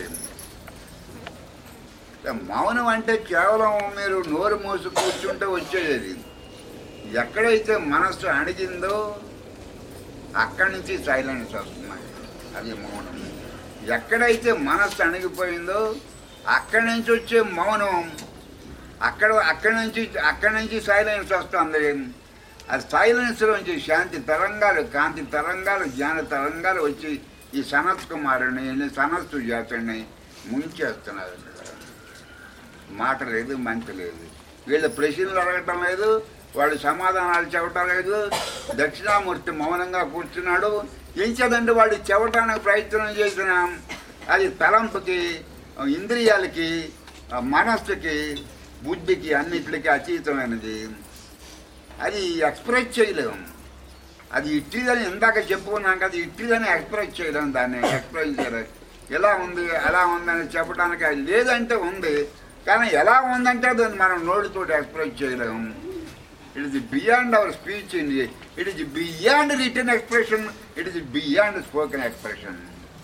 మౌనం అంటే కేవలం మీరు నోరు మూసి కూర్చుంటే వచ్చేది అది. ఎక్కడైతే మనస్సు అణిగిందో అక్కడి నుంచి సైలెన్స్ వస్తుంది అది మౌనం ఎక్కడైతే మనస్సు అణిగిపోయిందో అక్కడి నుంచి వచ్చే మౌనం అక్కడ అక్కడి నుంచి అక్కడి నుంచి సైలెన్స్ వస్తుంది ఆ సైలెన్స్ నుంచి శాంతి తరంగాలు కాంతి తరంగాలు జ్ఞాన తరంగాలు వచ్చి ఈ సనత్ కుమారుని సనత్ సుజాతుని ముంచేస్తున్నారు ఇక్కడ. మాట లేదు మంచి లేదు వీళ్ళ ప్రశ్నలు అడగటం లేదు వాడు సమాధానాలు చెప్పటం లేదు దక్షిణామూర్తి మౌనంగా కూర్చున్నాడు ఎంచదండి వాడు చెప్పటానికి ప్రయత్నం చేసిన అది తలంపుకి ఇంద్రియాలకి ఆ మనస్సుకి బుద్ధికి అన్నిటికీ అతీతమైనది అది ఎక్స్ప్రెస్ చేయలేము అది ఇట్టిదని ఇందాక చెప్పుకున్నాం కదా ఇట్టిదని ఎక్స్ప్రెస్ చేయలేము దాన్ని ఎక్స్ప్రెస్ చేయలేము ఎలా ఉంది ఎలా ఉందని చెప్పడానికి అది లేదంటే ఉంది కానీ ఎలా ఉందంటే దాన్ని మనం నోటితోటి ఎక్స్ప్రెస్ చేయలేము it is beyond our speech in it is beyond written expression it is beyond spoken expression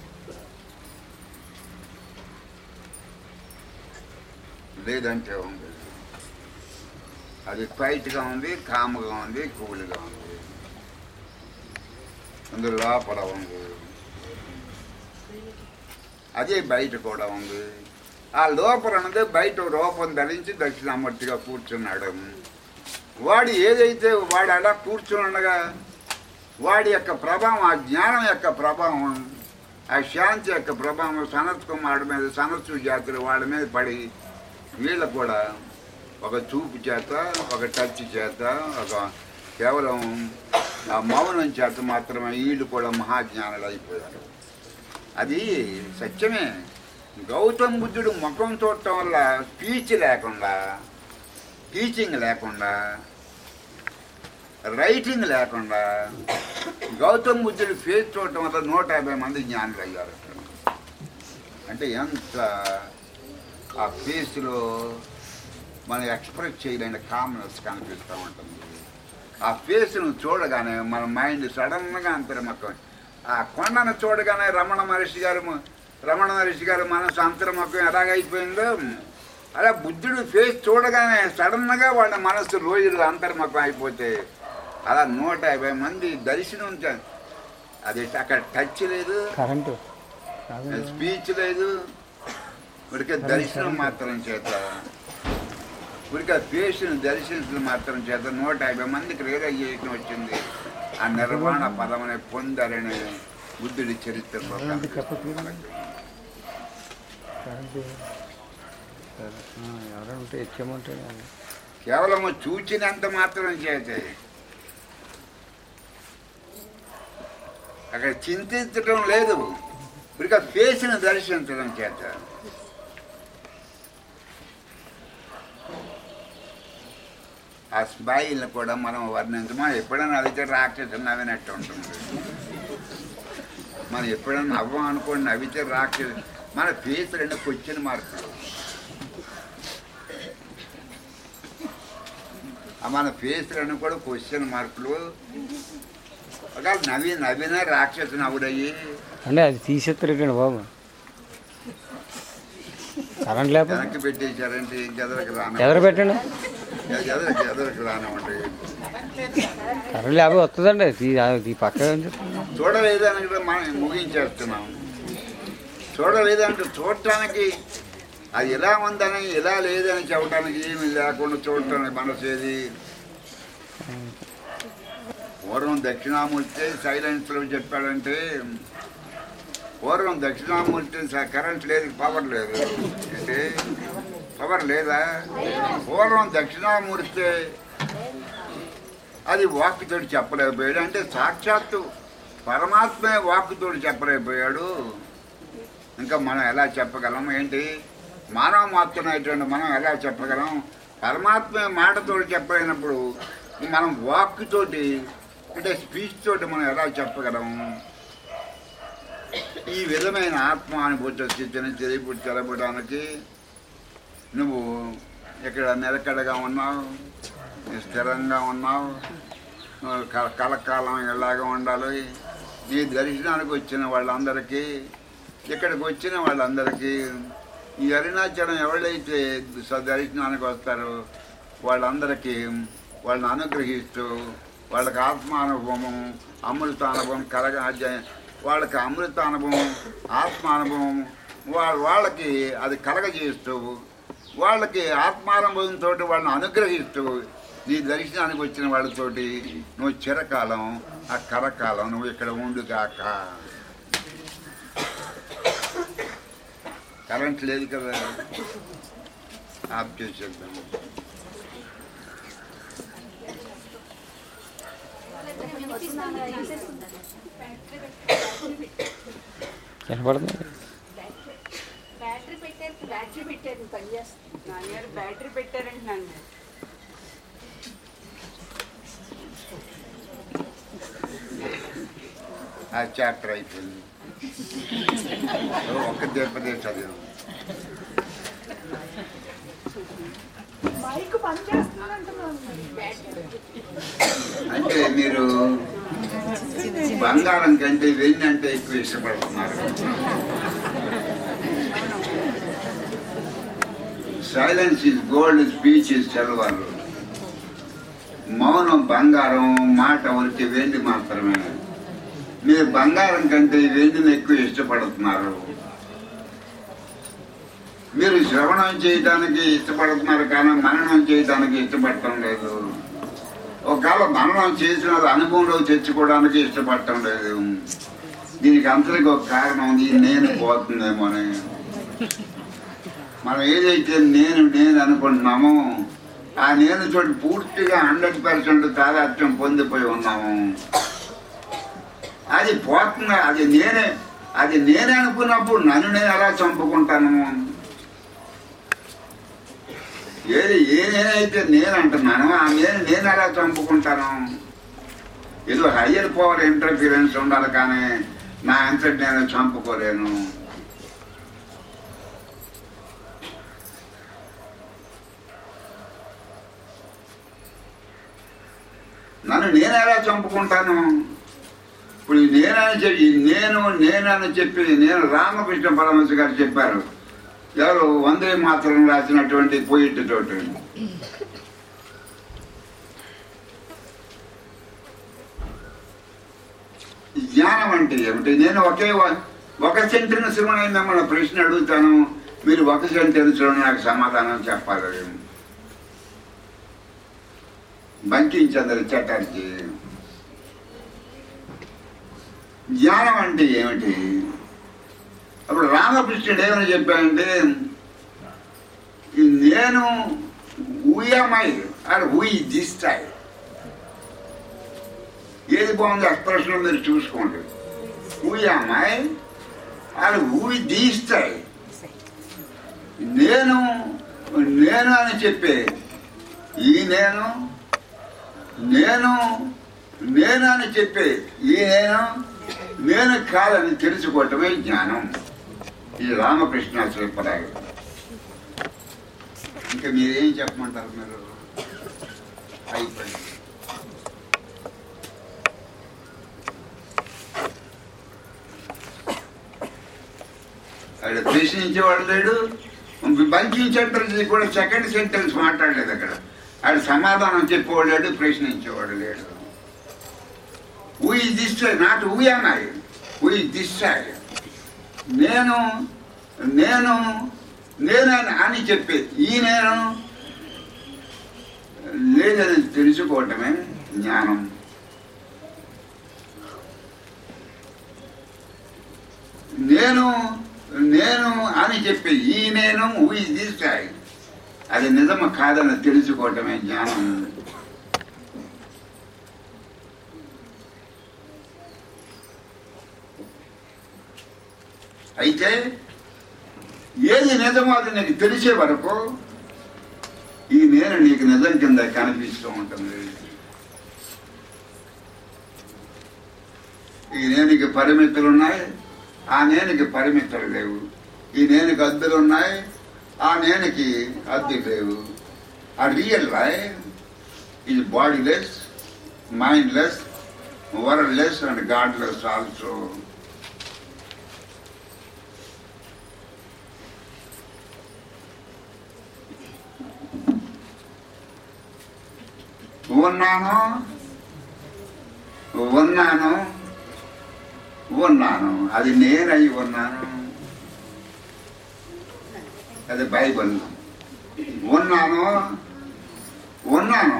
లేదంటే ఉంది అది క్వైట్గా ఉంది కామ్గా ఉంది కూల్గా ఉంది అందులో లోపల ఉంది అదే బయట కూడా ఉంది ఆ లోపల ఉన్నది బయట రూపం ధరించి దక్షిణామూర్తిగా కూర్చున్నాడు వాడు ఏదైతే వాడు అలా కూర్చుండగా వాడి యొక్క ప్రభావం ఆ జ్ఞానం యొక్క ప్రభావం ఆ శాంతి యొక్క ప్రభావం సనత్ కుమారుడి మీద సనత్సు జాతులు వాళ్ళ మీద పడి వీళ్ళ కూడా ఒక చూపు చేత ఒక టచ్ చేత ఒక కేవలం ఆ మౌనం చేత మాత్రమే వీళ్ళు కూడా మహాజ్ఞానులు అయిపోయారు అది సత్యమే గౌతమ్ బుద్ధుడు ముఖం చూడటం వల్ల స్పీచ్ లేకుండా టీచింగ్ లేకుండా రైటింగ్ లేకుండా గౌతమ్ బుద్ధుడి ఫేస్ చూడటం వల్ల నూట యాభై మంది జ్ఞానులు అయ్యారు అంటే ఎంత ఆ ఫేస్లో మనం ఎక్స్ప్రెస్ చేయలేని కామనెస్ కనిపిస్తూ ఉంటుంది ఆ ఫేస్ను చూడగానే మన మైండ్ సడన్గా అంతర్మకం ఆ కొండను చూడగానే రమణ మహర్షి గారు రమణ మహర్షి గారు మనసు అంతర్మకం ఎలాగైపోయిందో అలా బుద్ధుడు ఫేస్ చూడగానే సడన్గా వాళ్ళ మనస్సు రోజులు అంతర్మకం అయిపోతే అలా నూట యాభై మంది దర్శనం చ- అది అక్కడ టచ్ లేదు కరెంటు స్పీచ్ లేదు ఉడికే దర్శనం మాత్రం చేత ఉడికే పేషెంట్ దర్శించడం మాత్రం చేత నూట యాభై మందికి రియలైజేషన్ వచ్చింది ఆ నిర్వాణ పదమని పొందారని బుద్ధుడి చరిత్రలో అలాంటి కనిపిస్తుంది చెప్పట్లేదు. మనకి. కరెంటు సరే ఆ, ఎవరైనా ఉంటే ఇచ్చేయమంటే కేవలము చూచినంత మాత్రం చేత అక్కడ చింతించడం లేదు ఇక ఫేస్ని దర్శించడం చేత ఆ స్మైల్ని కూడా మనం వర్ణించమా ఎప్పుడైనా అడిగితే రాక్షసు నవ్వినట్టు ఉంటుంది మనం ఎప్పుడైనా నవ్వం అనుకోండి నవ్వితే రాక్షసు మన ఫేస్ రెండు క్వశ్చన్ మార్కులు ఆ మన ఫేస్ రెండు కూడా క్వశ్చన్ మార్కులు ఒకవేళ నవ్వి నవ్వినా రాక్షసు నవ్వుడయ్యి అంటే అది తీసేస్తారు బాబు కరెంట్ లేకపోతే వెనక్కి పెట్టేశారంటే గదలకు రాను ఎదరు పెట్టండి గదలకు గదలకు రానివ్వండి కరెంట్ లేకపోతే వస్తుందండి తీ- అది పక్క చూడలేదని కూడా మనం ముగించేస్తున్నాం చూడలేదంటే చూడటానికి అది ఎలా ఉందని ఎలా లేదని చెప్పడానికి ఏమి లేకుండా చూడటానికి మనసు ఏది పూర్వం దక్షిణామూర్తి సైలెన్స్లో చెప్పాడంటే పూర్వం దక్షిణామూర్తి స- కరెంట్ లేదు పవర్ లేదు అంటే పవర్ లేదా పూర్వం దక్షిణామూర్తి అది వాక్కుతోటి చెప్పలేకపోయాడు అంటే సాక్షాత్తు పరమాత్మే వాక్కుతోటి చెప్పలేకపోయాడు ఇంకా మనం ఎలా చెప్పగలం ఏంటి మానవ మాత్రమైనటువంటి మనం ఎలా చెప్పగలం పరమాత్మ మాటతోటి చెప్పలేనప్పుడు మనం వాక్కుతోటి అంటే స్పీచ్ తోటి మనం ఎలా చెప్పగలం ఈ విధమైన ఆత్మానుభూతి స్థితిని తెలియపు తెలపడానికి నువ్వు ఇక్కడ నిలకడగా ఉన్నావు స్థిరంగా ఉన్నావు నువ్వు క- కలకాలం ఎలాగా ఉండాలి నీ దర్శనానికి వచ్చిన వాళ్ళందరికీ ఇక్కడికి వచ్చిన వాళ్ళందరికీ ఈ అరుణాచలం ఎవరైతే స- దర్శనానికి వస్తారో వాళ్ళందరికీ వాళ్ళని అనుగ్రహిస్తూ వాళ్ళకి ఆత్మానుభవం అమృతానుభవం కలగ వాళ్ళకి అమృతానుభవం ఆత్మానుభవం వాళ్ళ వాళ్ళకి అది కలగజేస్తూ వాళ్ళకి ఆత్మానుభవంతో వాళ్ళని అనుగ్రహిస్తూ నీ దర్శనానికి వచ్చిన వాళ్ళతోటి నువ్వు చిరకాలం ఆ కరకాలం నువ్వు ఇక్కడ ఉండుగాక కరెంట్ లేదు కదా ఆఫ్ చేసేద్దాం కనపడుతుంది బ్యాటరీ పెట్టారు బ్యాటరీ పెట్టారు పని చేస్తుంది నాన్నగారు బ్యాటరీ పెట్టారంటున్నాను నేను ఆ చాప్టర్ అయిపోయింది ఒక్క దెబ్బతే చదివాం మైక్ పని చేస్తుందంటున్నాను అంటే మీరు బంగారం కంటే వెండి అంటే ఎక్కువ ఇష్టపడుతున్నారు silence is gold speech is చదవాలి మౌనం బంగారం మాట వరకు వెండి మాత్రమే మీరు బంగారం కంటే వెండిని ఎక్కువ ఇష్టపడుతున్నారు మీరు శ్రవణం చేయడానికి ఇష్టపడుతున్నారు కానీ మననం చేయడానికి ఇష్టపడటం లేదు ఒకవేళ మననం చేసిన అనుభవంలో తెచ్చుకోవడానికి ఇష్టపడటం లేదు దీనికి అంతటికి ఒక కారణం ఉంది నేను పోతుందేమో అని మనం ఏదైతే నేను నేను అనుకుంటున్నామో ఆ నేను చోటు పూర్తిగా హండ్రెడ్ పర్సెంట్ తాదాత్మ్యం పొందిపోయి ఉన్నాము అది పోతుంది అది నేనే అది నేనే అనుకున్నప్పుడు నన్ను నేను ఎలా చంపుకుంటాను ఏది ఏ నేనైతే నేను అంటున్నాను ఆ నేను నేను ఎలా చంపుకుంటాను ఏదో హయ్యర్ పవర్ ఇంటర్ఫీరెన్స్ ఉండాలి కానీ నా అంతటి నేను చంపుకోలేను నన్ను నేను ఎలా చంపుకుంటాను ఇప్పుడు ఈ నేనని చెప్పి ఈ నేను నేనని చెప్పి నేను రామకృష్ణ పరమహంస గారు చెప్పారు ఎవరు వందే మాత్రం రాసినటువంటి పోయిట్ తోటి జ్ఞానం అంటే ఏమిటి నేను ఒకే వ- ఒక సెంటెన్స్ లోనే మిమ్మల్ని ప్రశ్న అడుగుతాను మీరు ఒక సెంటెన్స్ లో నాకు సమాధానం చెప్పాలి బంకించంద్ర చటర్జీ జ్ఞానం అంటే ఏమిటి అప్పుడు రామకృష్ణుడు ఏమని చెప్పాడంటే ఈ నేను ఊయమై ఆర్ హూ ఈ దిస్ టైం ఏది బాగుంది ఎక్స్ప్రెషన్ మీరు చూసుకోండి ఊయామాయ్ వాళ్ళు ఊరి దీస్తాయి నేను నేను అని చెప్పే ఈ నేను నేను నేను అని చెప్పే ఈ నేను నేను కాదని తెలుసుకోవటమే జ్ఞానం ఇది రామకృష్ణ శ్రీపరాయ్ ఇంకా మీరేం చెప్పమంటారు మీరు అయిపోయింది అక్కడ ప్రశ్నించేవాడు లేడు బంకింగ్ సెంటెన్స్ కూడా సెకండ్ సెంటెన్స్ మాట్లాడలేదు అక్కడ ఆడు సమాధానం చెప్పేవాడు లేడు ప్రశ్నించేవాడు లేడు who is this not who అన్నాయి హూ ఇస్ దిస్ నేను నేను నేనని అని చెప్పి ఈ నేను లేదని తెలుసుకోవటమే జ్ఞానం నేను నేను అని చెప్పి ఈ నేను ఊయి తీస్తాయి అది నిజము కాదని తెలుసుకోవటమే జ్ఞానం అయితే ఏది నిజమో అది నీకు తెలిసే వరకు ఈ నేను నీకు నిజం కింద కనిపిస్తూ ఉంటుంది ఈ నేనికి పరిమితులు ఉన్నాయి ఆ నేనికి పరిమితులు లేవు ఈ నేనికి అద్దులు ఉన్నాయి ఆ నేనికి అద్దులు లేవు ఆ రియల్ లైఫ్ ఇది bodiless mindless worldless and godless also ఉన్నాను ఉన్నాను ఉన్నాను అది నేనై ఉన్నాను అది బైబిల్ ఉన్నాను ఉన్నాను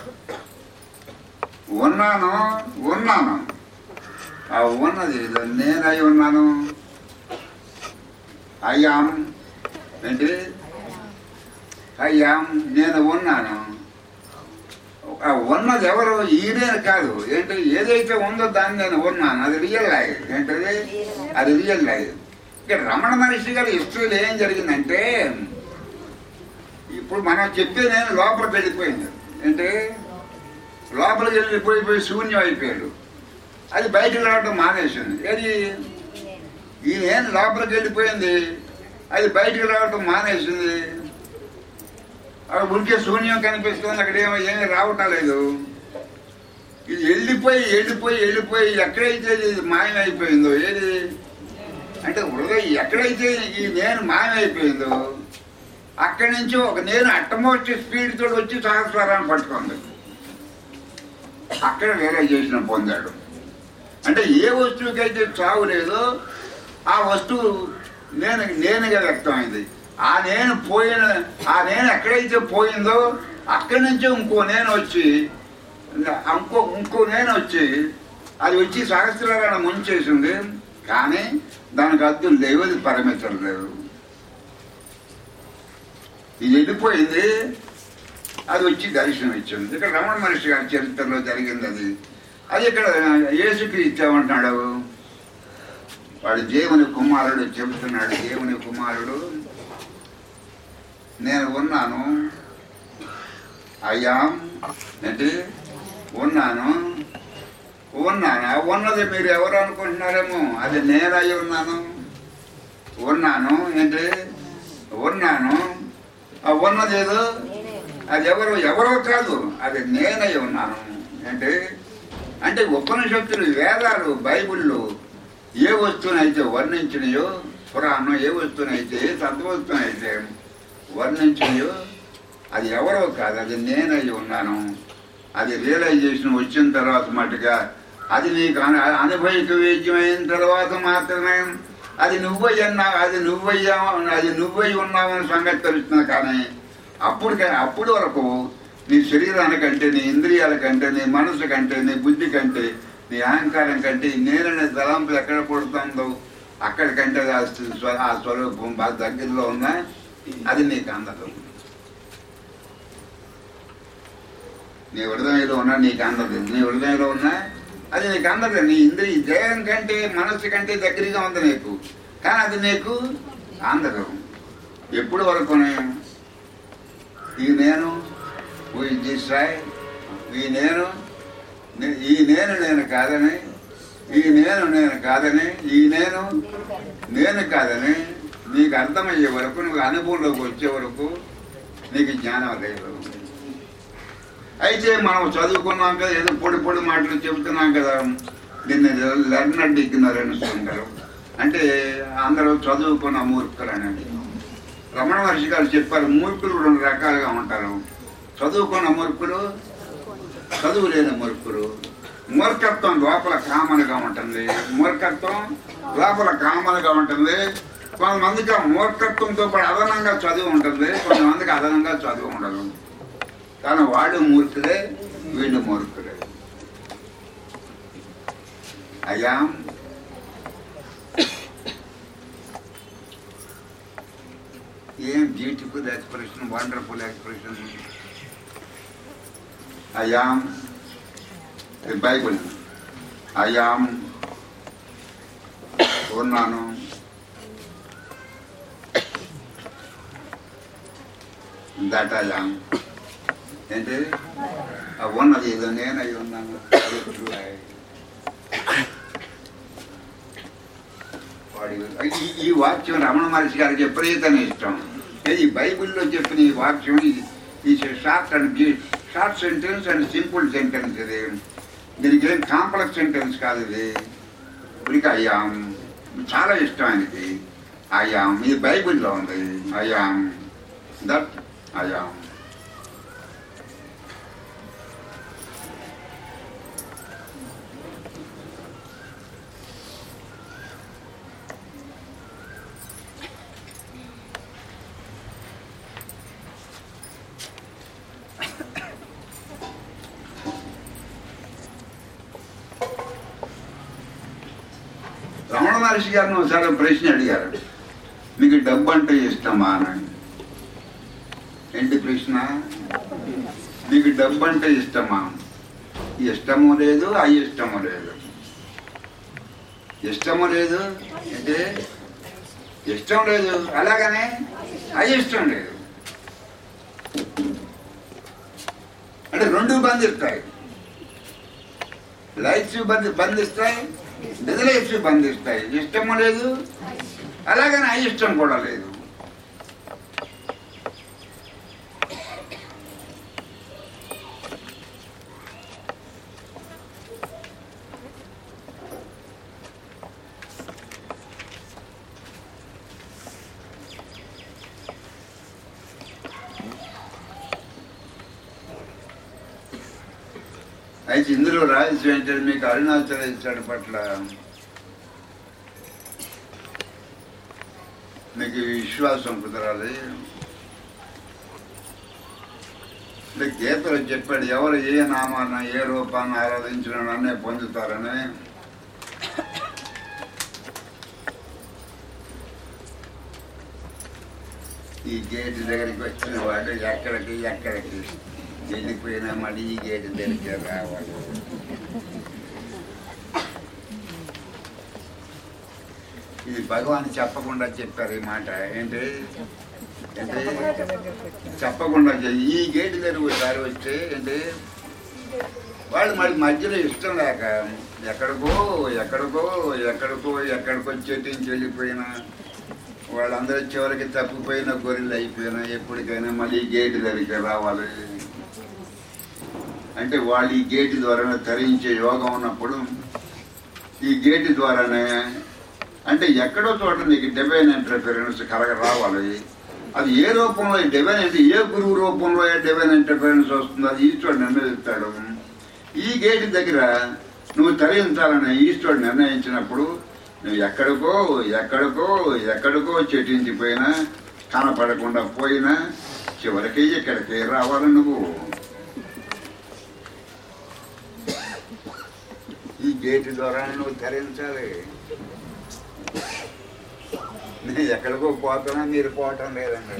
ఉన్నాను ఉన్నాను ఆ ఉన్నది ఇది నేనై ఉన్నాను అయ్యాం ఏంటి అయ్యాం నేను ఉన్నాను ఆ ఉన్నది ఎవరు ఈయనే కాదు ఏంటి ఏదైతే ఉందో దాన్ని నేను ఉన్నాను అది రియల్ లైఫ్ ఏంటది అది రియల్ లైఫ్ ఇక్కడ రమణ మహర్షి గారి హిస్టరీలో ఏం జరిగిందంటే ఇప్పుడు మనం చెప్పే నేను లోపలికి వెళ్ళిపోయింది ఏంటి లోపలికి వెళ్ళిపోయి పోయి శూన్యం అయిపోయాడు అది బయటకు రావడం మానేసింది ఏది ఈ నేను లోపలికి వెళ్ళిపోయింది అది బయటకు రావడం మానేసింది అక్కడ ఉడికే శూన్యం కనిపిస్తుంది అక్కడ ఏమో ఏమీ రావటం లేదు ఇది వెళ్ళిపోయి వెళ్ళిపోయి వెళ్ళిపోయి ఎక్కడైతే ఇది మాయమైపోయిందో ఏది అంటే హృదయం ఎక్కడైతే ఈ నేను మాయమైపోయిందో అక్కడి నుంచి ఒక నేను అట్టమోస్ట్ స్పీడ్ తోటి వచ్చి సహస్రాన్ని పట్టుకుంది అక్కడ రియలైజేషన్ పొందాడు అంటే ఏ వస్తువుకైతే చావు లేదో ఆ వస్తువు నేను నేనుగా వ్యక్తమైంది ఆ నేను పోయిన ఆ నేను ఎక్కడైతే పోయిందో అక్కడి నుంచి ఇంకో నేను వచ్చి ఇంకో ఇంకో నేను వచ్చి అది వచ్చి సహస్రాలను ముంచేసింది కానీ దానికి అద్దులు లేవు అది పరిమితులు లేవు ఇది వెళ్ళిపోయింది అది వచ్చి దర్శనం ఇచ్చింది ఇక్కడ రమణ మహర్షి గారి చరిత్రలో జరిగింది అది అది ఇక్కడ యేసుక్రీస్తు ఏమంటున్నాడు వాడు దేవుని కుమారుడు చెబుతున్నాడు దేవుని కుమారుడు నేను ఉన్నాను అయ్యాం ఏంటి ఉన్నాను ఉన్నాను ఆ ఉన్నది మీరు ఎవరు అనుకుంటున్నారేమో అది నేను అయి ఉన్నాను ఉన్నాను ఏంటి ఉన్నాను ఆ ఉన్నది ఏదో అది ఎవరు ఎవరో కాదు అది నేనై ఉన్నాను అంటే అంటే ఉపనిషత్తులు వేదాలు బైబిళ్ళు ఏ వస్తువునైతే వర్ణించినయో పురాణం ఏ వస్తువునైతే ఏ తత్వవస్తువునైతే వర్ణించినయో అది ఎవరో కాదు అది నేనై ఉన్నాను అది రియలైజేషన్ వచ్చిన తర్వాత మటుగా అది నీకు అను అనుభవిక వేద్యమైన తర్వాత మాత్రమే అది నువ్వై అన్నా అది నువ్వయ్యా అది నువ్వై ఉన్నావని సంగతి తెలుస్తుంది కానీ అప్పుడు అప్పుడు వరకు నీ శరీరానికంటే నీ ఇంద్రియాల కంటే నీ మనసు కంటే నీ బుద్ధి కంటే నీ అహంకారం కంటే ఈ నేననే తలంపులు ఎక్కడ పుడుతుందో అక్కడికంటే ఆ స్వ- ఆ స్వరూపం బాగా దగ్గరలో ఉన్నా అది నీకు అందదు నీ హృదయంలో ఉన్నా నీకు అందదు నీ హృదయంలో ఉన్నా అది నీకు అందదు నీ ఇంద్రియ దేహం కంటే మనస్సు కంటే దగ్గరగా ఉంది నీకు కానీ అది నీకు అందదు ఎప్పుడు వరకునే ఈ నేను దిశాయ్ ఈ నేను నే- ఈ నేను నేను కాదని ఈ నేను నేను కాదని ఈ నేను నేను కాదని నీకు అర్థమయ్యే వరకు నువ్వు అనుభవంలోకి వచ్చే వరకు నీకు జ్ఞానం లేదు అయితే మనం చదువుకున్నాం కదా ఏదో పొడి పొడి మాటలు చెబుతున్నాం కదా నిన్న లెర్నర్ ఇగ్నరెన్స్ అంటారు అంటే అందరూ చదువుకున్న మూర్ఖులు అని రమణ మహర్షి గారు చెప్పారు మూర్ఖులు రెండు రకాలుగా ఉంటారు చదువుకున్న మూర్ఖులు చదువు లేని మూర్ఖులు మూర్ఖత్వం లోపల కామన్గా ఉంటుంది మూర్ఖత్వం లోపల కామన్గా ఉంటుంది కొంతమందికి ఆ మూర్ఖత్వంతో పాటు అదనంగా చదువు ఉంటుంది కొంతమందికి అదనంగా చదువు ఉండదు కానీ వాడు మూర్ఖులే వీళ్ళు మూర్ఖులే అయ్యా ఏం beautiful expression wonderful expression I am Bible I am ఉన్నాను దట్ అయాం ఏంటి ఆ ఉన్నది ఏదో నేను అయి ఉన్నాను అది true I. వాడి ఈ- ఈ వాక్యం రమణ మహర్షి గారికి విపరీతమైన ఇష్టం ఇది బైబిల్లో చెప్పిన ఈ వాక్యం ఇది ఈ short and short sentence and simple sentence ఇది దీనికి ఏం కాంప్లెక్స్ సెంటెన్స్ కాదు ఇది ఇప్పటికి అయ్యాం చాలా ఇష్టం ఆయనకి అయ్యాం ఇది బైబిల్లో ఉంది అయ్యాం దట్ అయ్యాం రమణ మహర్షి గారిని ఒకసారి ప్రశ్న అడిగారు మీకు డబ్బు అంటే ఇష్టమా అని ఏంటి ప్రశ్న మీకు డబ్బు అంటే ఇష్టమా ఇష్టము లేదు అయిష్టము లేదు ఇష్టము లేదు అంటే ఇష్టం లేదు అలాగనే అయిష్టం లేదు అంటే రెండు బంధిస్తాయి లైట్స్ బంధి బంధిస్తాయి నిధులైట్స్ బంధిస్తాయి ఇష్టము లేదు అలాగని అయిష్టం కూడా లేదు అయితే ఇందులో రహస్యం ఏంటంటే మీకు అరుణాచలేశ్వరుడి పట్ల మీకు విశ్వాసం కుదరాలి అంటే గీతలో చెప్పాడు ఎవరు ఏ నామాన్ని ఏ రూపాన్ని ఆరాధించిన అన్నీ పొందుతారని ఈ గేట్ దగ్గరికి వచ్చిన వాడు ఎక్కడికి ఎక్కడికి వెళ్ళిపోయినా మళ్ళీ ఈ గేట్ దగ్గరికి రావాలి ఇది భగవాన్ చెప్పకుండా చెప్పారు ఈ మాట ఏంటి ఏంటి చెప్పకుండా చె- ఈ గేట్ దగ్గర ఒకసారి వస్తే ఏంటి వాళ్ళు మరి మధ్యలో ఇష్టం లేక ఎక్కడికో ఎక్కడికో ఎక్కడికో ఎక్కడికో చెట్టించి వెళ్ళిపోయినా వాళ్ళందరూ చివరికి తప్పిపోయిన గొర్రెలు అయిపోయినా ఎప్పటికైనా మళ్ళీ ఈ గేట్ దగ్గరికి రావాలి అంటే వాళ్ళు ఈ గేట్ ద్వారానే తరించే యోగం ఉన్నప్పుడు ఈ గేట్ ద్వారానే అంటే ఎక్కడో చోట నీకు డివైన్ ఎంటర్ఫిరెన్స్ కలగ రావాలి అది ఏ రూపంలో డివైన్ అంటే ఏ గురువు రూపంలో ఏ డివైన్ ఎంటర్ఫిరెన్స్ వస్తుందో అది ఈశ్వరుడు నిర్ణయిస్తాడు ఈ గేట్ దగ్గర నువ్వు తరించాలని ఈశ్వరుడు నిర్ణయించినప్పుడు నువ్వు ఎక్కడికో ఎక్కడికో ఎక్కడికో చెట్టించిపోయినా కనపడకుండా పోయినా చివరికి ఇక్కడికి రావాలి నువ్వు ఈ గేట్ ద్వారా నువ్వు ధరించాలి నేను ఎక్కడికో పోతున్నా మీరు పోవటం లేదండి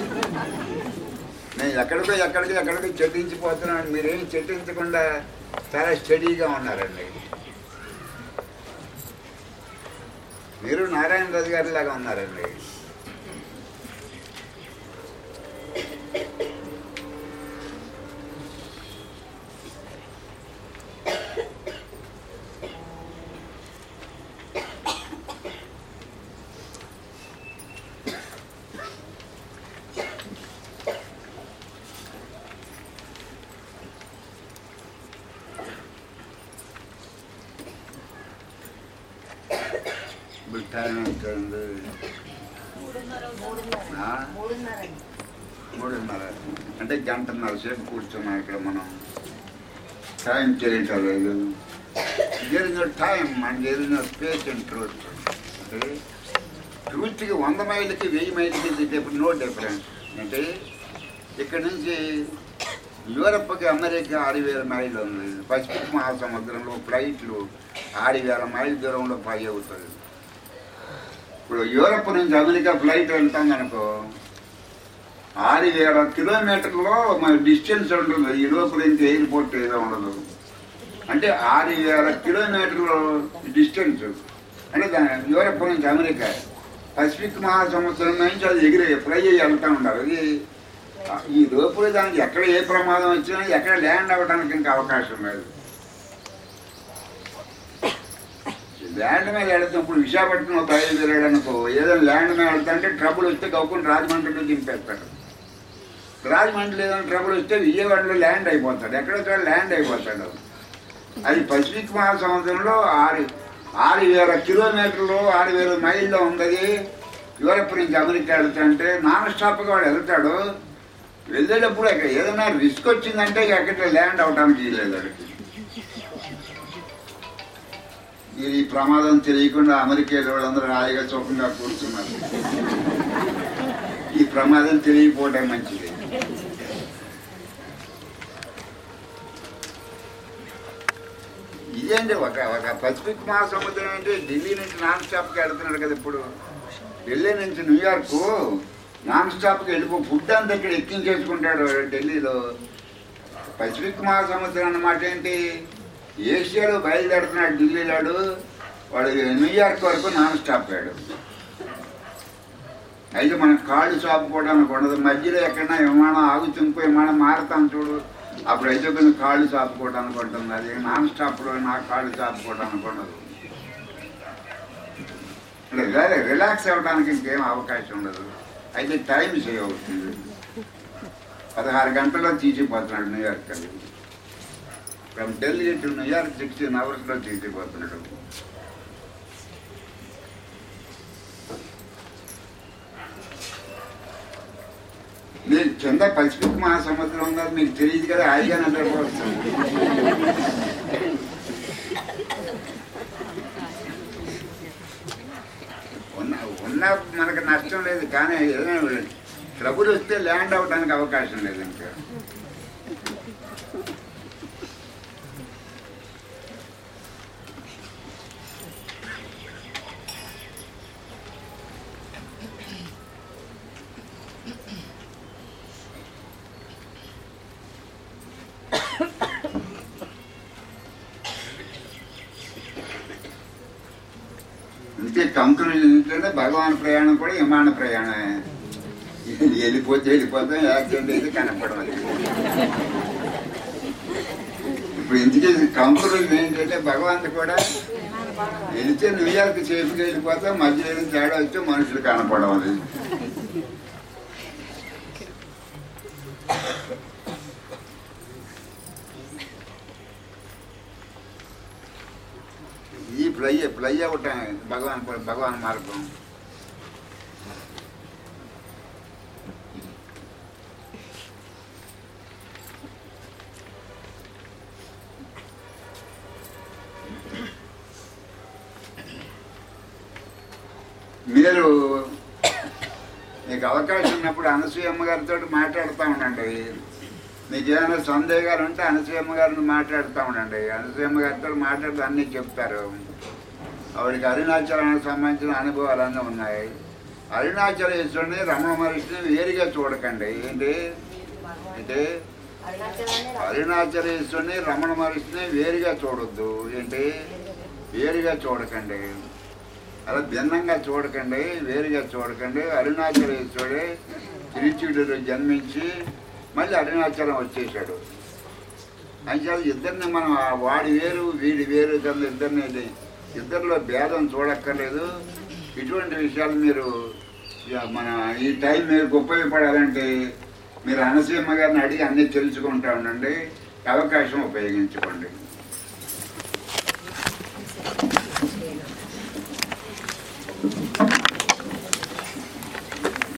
నేను ఎక్కడికో ఎక్కడికో ఎక్కడికో చెట్టించిపోతున్నాను మీరేం చెట్టించకుండా చాలా స్టడీగా ఉన్నారండి మీరు నారాయణ రాజు గారి లాగా ఉన్నారండి ఇప్పుడు టైం ఎంత ఉంది? ఆ? మూడున్నర అంటే గంటన్నర సేపు కూర్చున్నాం ఇక్కడ మనం టైం తెలియటం లేదు there is no time and there is no space and truth అంటే ట్రూత్కి వంద మైళ్ళకి వెయ్యి మైళ్ళకి నో డిఫరెన్స్ అంటే ఇక్కడ నుంచి యూరప్కి అమెరికా ఆరు వేల మైళ్ళు ఉంది పసిఫిక్ మహాసముద్రంలో ఫ్లైట్లు ఆరు వేల మైళ్ళ దూరంలో పై అవుతుంది ఇప్పుడు యూరప్ నుంచి అమెరికా ఫ్లైట్ వెళ్తాం అనుకో ఆరు వేల కిలోమీటర్లో మన డిస్టెన్స్ ఉంటుంది ఈ లోపు నుంచి ఎయిర్పోర్ట్ ఏదో ఉండదు అంటే ఆరు వేల కిలోమీటర్లు డిస్టెన్స్ అంటే దాని యూరప్ నుంచి అమెరికా పసిఫిక్ మహాసముద్రం నుంచి అది ఎగిరి ఫ్లై అయ్యి వెళ్తూ ఉండాలి అది ఈ లోపల దానికి ఎక్కడ ఏ ప్రమాదం వచ్చినా ఎక్కడ ల్యాండ్ అవ్వడానికి ఇంకా అవకాశం లేదు ల్యాండ్ మీద వెళ్తాం ఇప్పుడు విశాఖపట్నం బయలుదేరాడు అనుకో ఏదైనా ల్యాండ్ మీద వెళ్తా అంటే ట్రబుల్ వస్తే గౌకుని రాజమండ్రిలో దింపేస్తాడు రాజమండ్రి ఏదైనా ట్రబుల్ వస్తే విజయవాడలో ల్యాండ్ అయిపోతాడు ఎక్కడో చోట ల్యాండ్ అయిపోతాడు అది పసిఫిక్ మహాసముద్రంలో ఆరు ఆరు వేల కిలోమీటర్లు ఆరు వేల మైల్లో ఉన్నది యూరప్ నుంచి అమెరికా వెళ్తాంటే నాన్ స్టాప్గా వాడు వెళ్తాడు వెళ్ళేటప్పుడు అక్కడ ఏదైనా రిస్క్ వచ్చిందంటే ఇక అక్కడ ల్యాండ్ అవడానికి వీల్లేదు వాడికి ఈ ప్రమాదం తెలియకుండా అమెరికా వాళ్ళందరూ హాయిగా సుఖంగా కూర్చున్నారు ఈ ప్రమాదం తెలియకపోవడం మంచిది ఇదేంటి ఒక ఒక పసిఫిక్ మహాసముద్రం అంటే ఢిల్లీ నుంచి నాన్ స్టాప్కి వెళ్తున్నాడు కదా ఇప్పుడు ఢిల్లీ నుంచి న్యూయార్క్ నాన్ స్టాప్కి వెళ్ళిపో ఫుడ్ అంతా ఇక్కడ ఎక్కించేసుకుంటాడు ఢిల్లీలో పసిఫిక్ మహాసముద్రం అన్నమాట ఏంటి ఏషియాలో బయలుదేరుతున్నాడు ఢిల్లీలోడు వాడు న్యూయార్క్ వరకు నాన్ స్టాప్ అయ్యాడు అయితే మనం కాళ్ళు చాపుకోవడానికి ఉండదు మధ్యలో ఎక్కడైనా విమానం ఆగుతూ ఇంకో విమానం మారుతాం చూడు అప్పుడైతే కొంచెం కాళ్ళు చాపుకోవడానికి ఉంటుంది అది నాన్ స్టాప్లో నా కాళ్ళు చాపుకోవడానికి ఉండదు అంటే రిలాక్స్ అవ్వడానికి ఇంకేం అవకాశం ఉండదు అయితే టైం సేవ్ అవుతుంది పదహారు గంటల్లో తీసిపోతున్నాడు న్యూయార్క్ అది from Delhi to New York sixteen అవర్స్లో తీసిపోతున్నాడు మీరు కింద పసిఫిక్ మహాసముద్రం ఉందా మీకు తెలియదు కదా హాయిగా నిద్రపోవచ్చు ఉన్న ఉన్న మనకు నష్టం లేదు కానీ ఏదైనా ట్రబుల్ వస్తే ల్యాండ్ అవడానికి అవకాశం లేదు ఇంకా ఇంకే కంక్లూజన్ ఏంటంటే భగవాన్ ప్రయాణం కూడా విమాన ప్రయాణమే వెళ్ళిపోతే వెళ్ళిపోతాం యాక్సిడెంట్ అయితే కనపడదు ఇప్పుడు ఎందుకే కంక్లూజన్ ఏంటంటే భగవాన్ కూడా వెళితే న్యూయార్క్ సేఫ్గా వెళ్ళిపోతాం మధ్యలో ఏదైనా తేడా వస్తే మనుషులు కనపడవాలి ఈ ఫ్లై ఫ్లై అవ్వటం భగవాన్ భగవాన్ మార్గం మీరు మీకు అవకాశం ఉన్నప్పుడు అనసూయమ్మ గారితో మాట్లాడుతూ ఉండండి మీకు ఏమైనా సందేహాలు ఉంటే అనసూయమ్మ గారిని మాట్లాడుతూ ఉండండి అనసూయమ్మ గారితో మాట్లాడుతూ అన్నీ చెప్తారు ఆవిడకి అరుణాచలానికి సంబంధించిన అనుభవాలన్నీ ఉన్నాయి అరుణాచలేశ్వరుని రమణ మహర్షిని వేరుగా చూడకండి ఏంటి అంటే అరుణాచలేశ్వరిని రమణ మహర్షిని వేరుగా చూడొద్దు ఏంటి వేరుగా చూడకండి అలా భిన్నంగా చూడకండి వేరుగా చూడకండి అరుణాచలేశ్వరుడే తిరుచుడిలో జన్మించి మళ్ళీ అరుణాచలం వచ్చేసాడు అంచేత ఇద్దరిని మనం ఆ వాడి వేరు వీడి వేరు కింద ఇద్దరిని ఇది- ఇద్దరిలో భేదం చూడక్కర్లేదు ఇటువంటి విషయాలు మీరు ఇక మన ఈ టైం మీకు ఉపయోగపడాలంటే మీరు అనసీమ గారిని అడిగి అన్నీ తెలుసుకుంటా ఉండండి అవకాశం ఉపయోగించుకోండి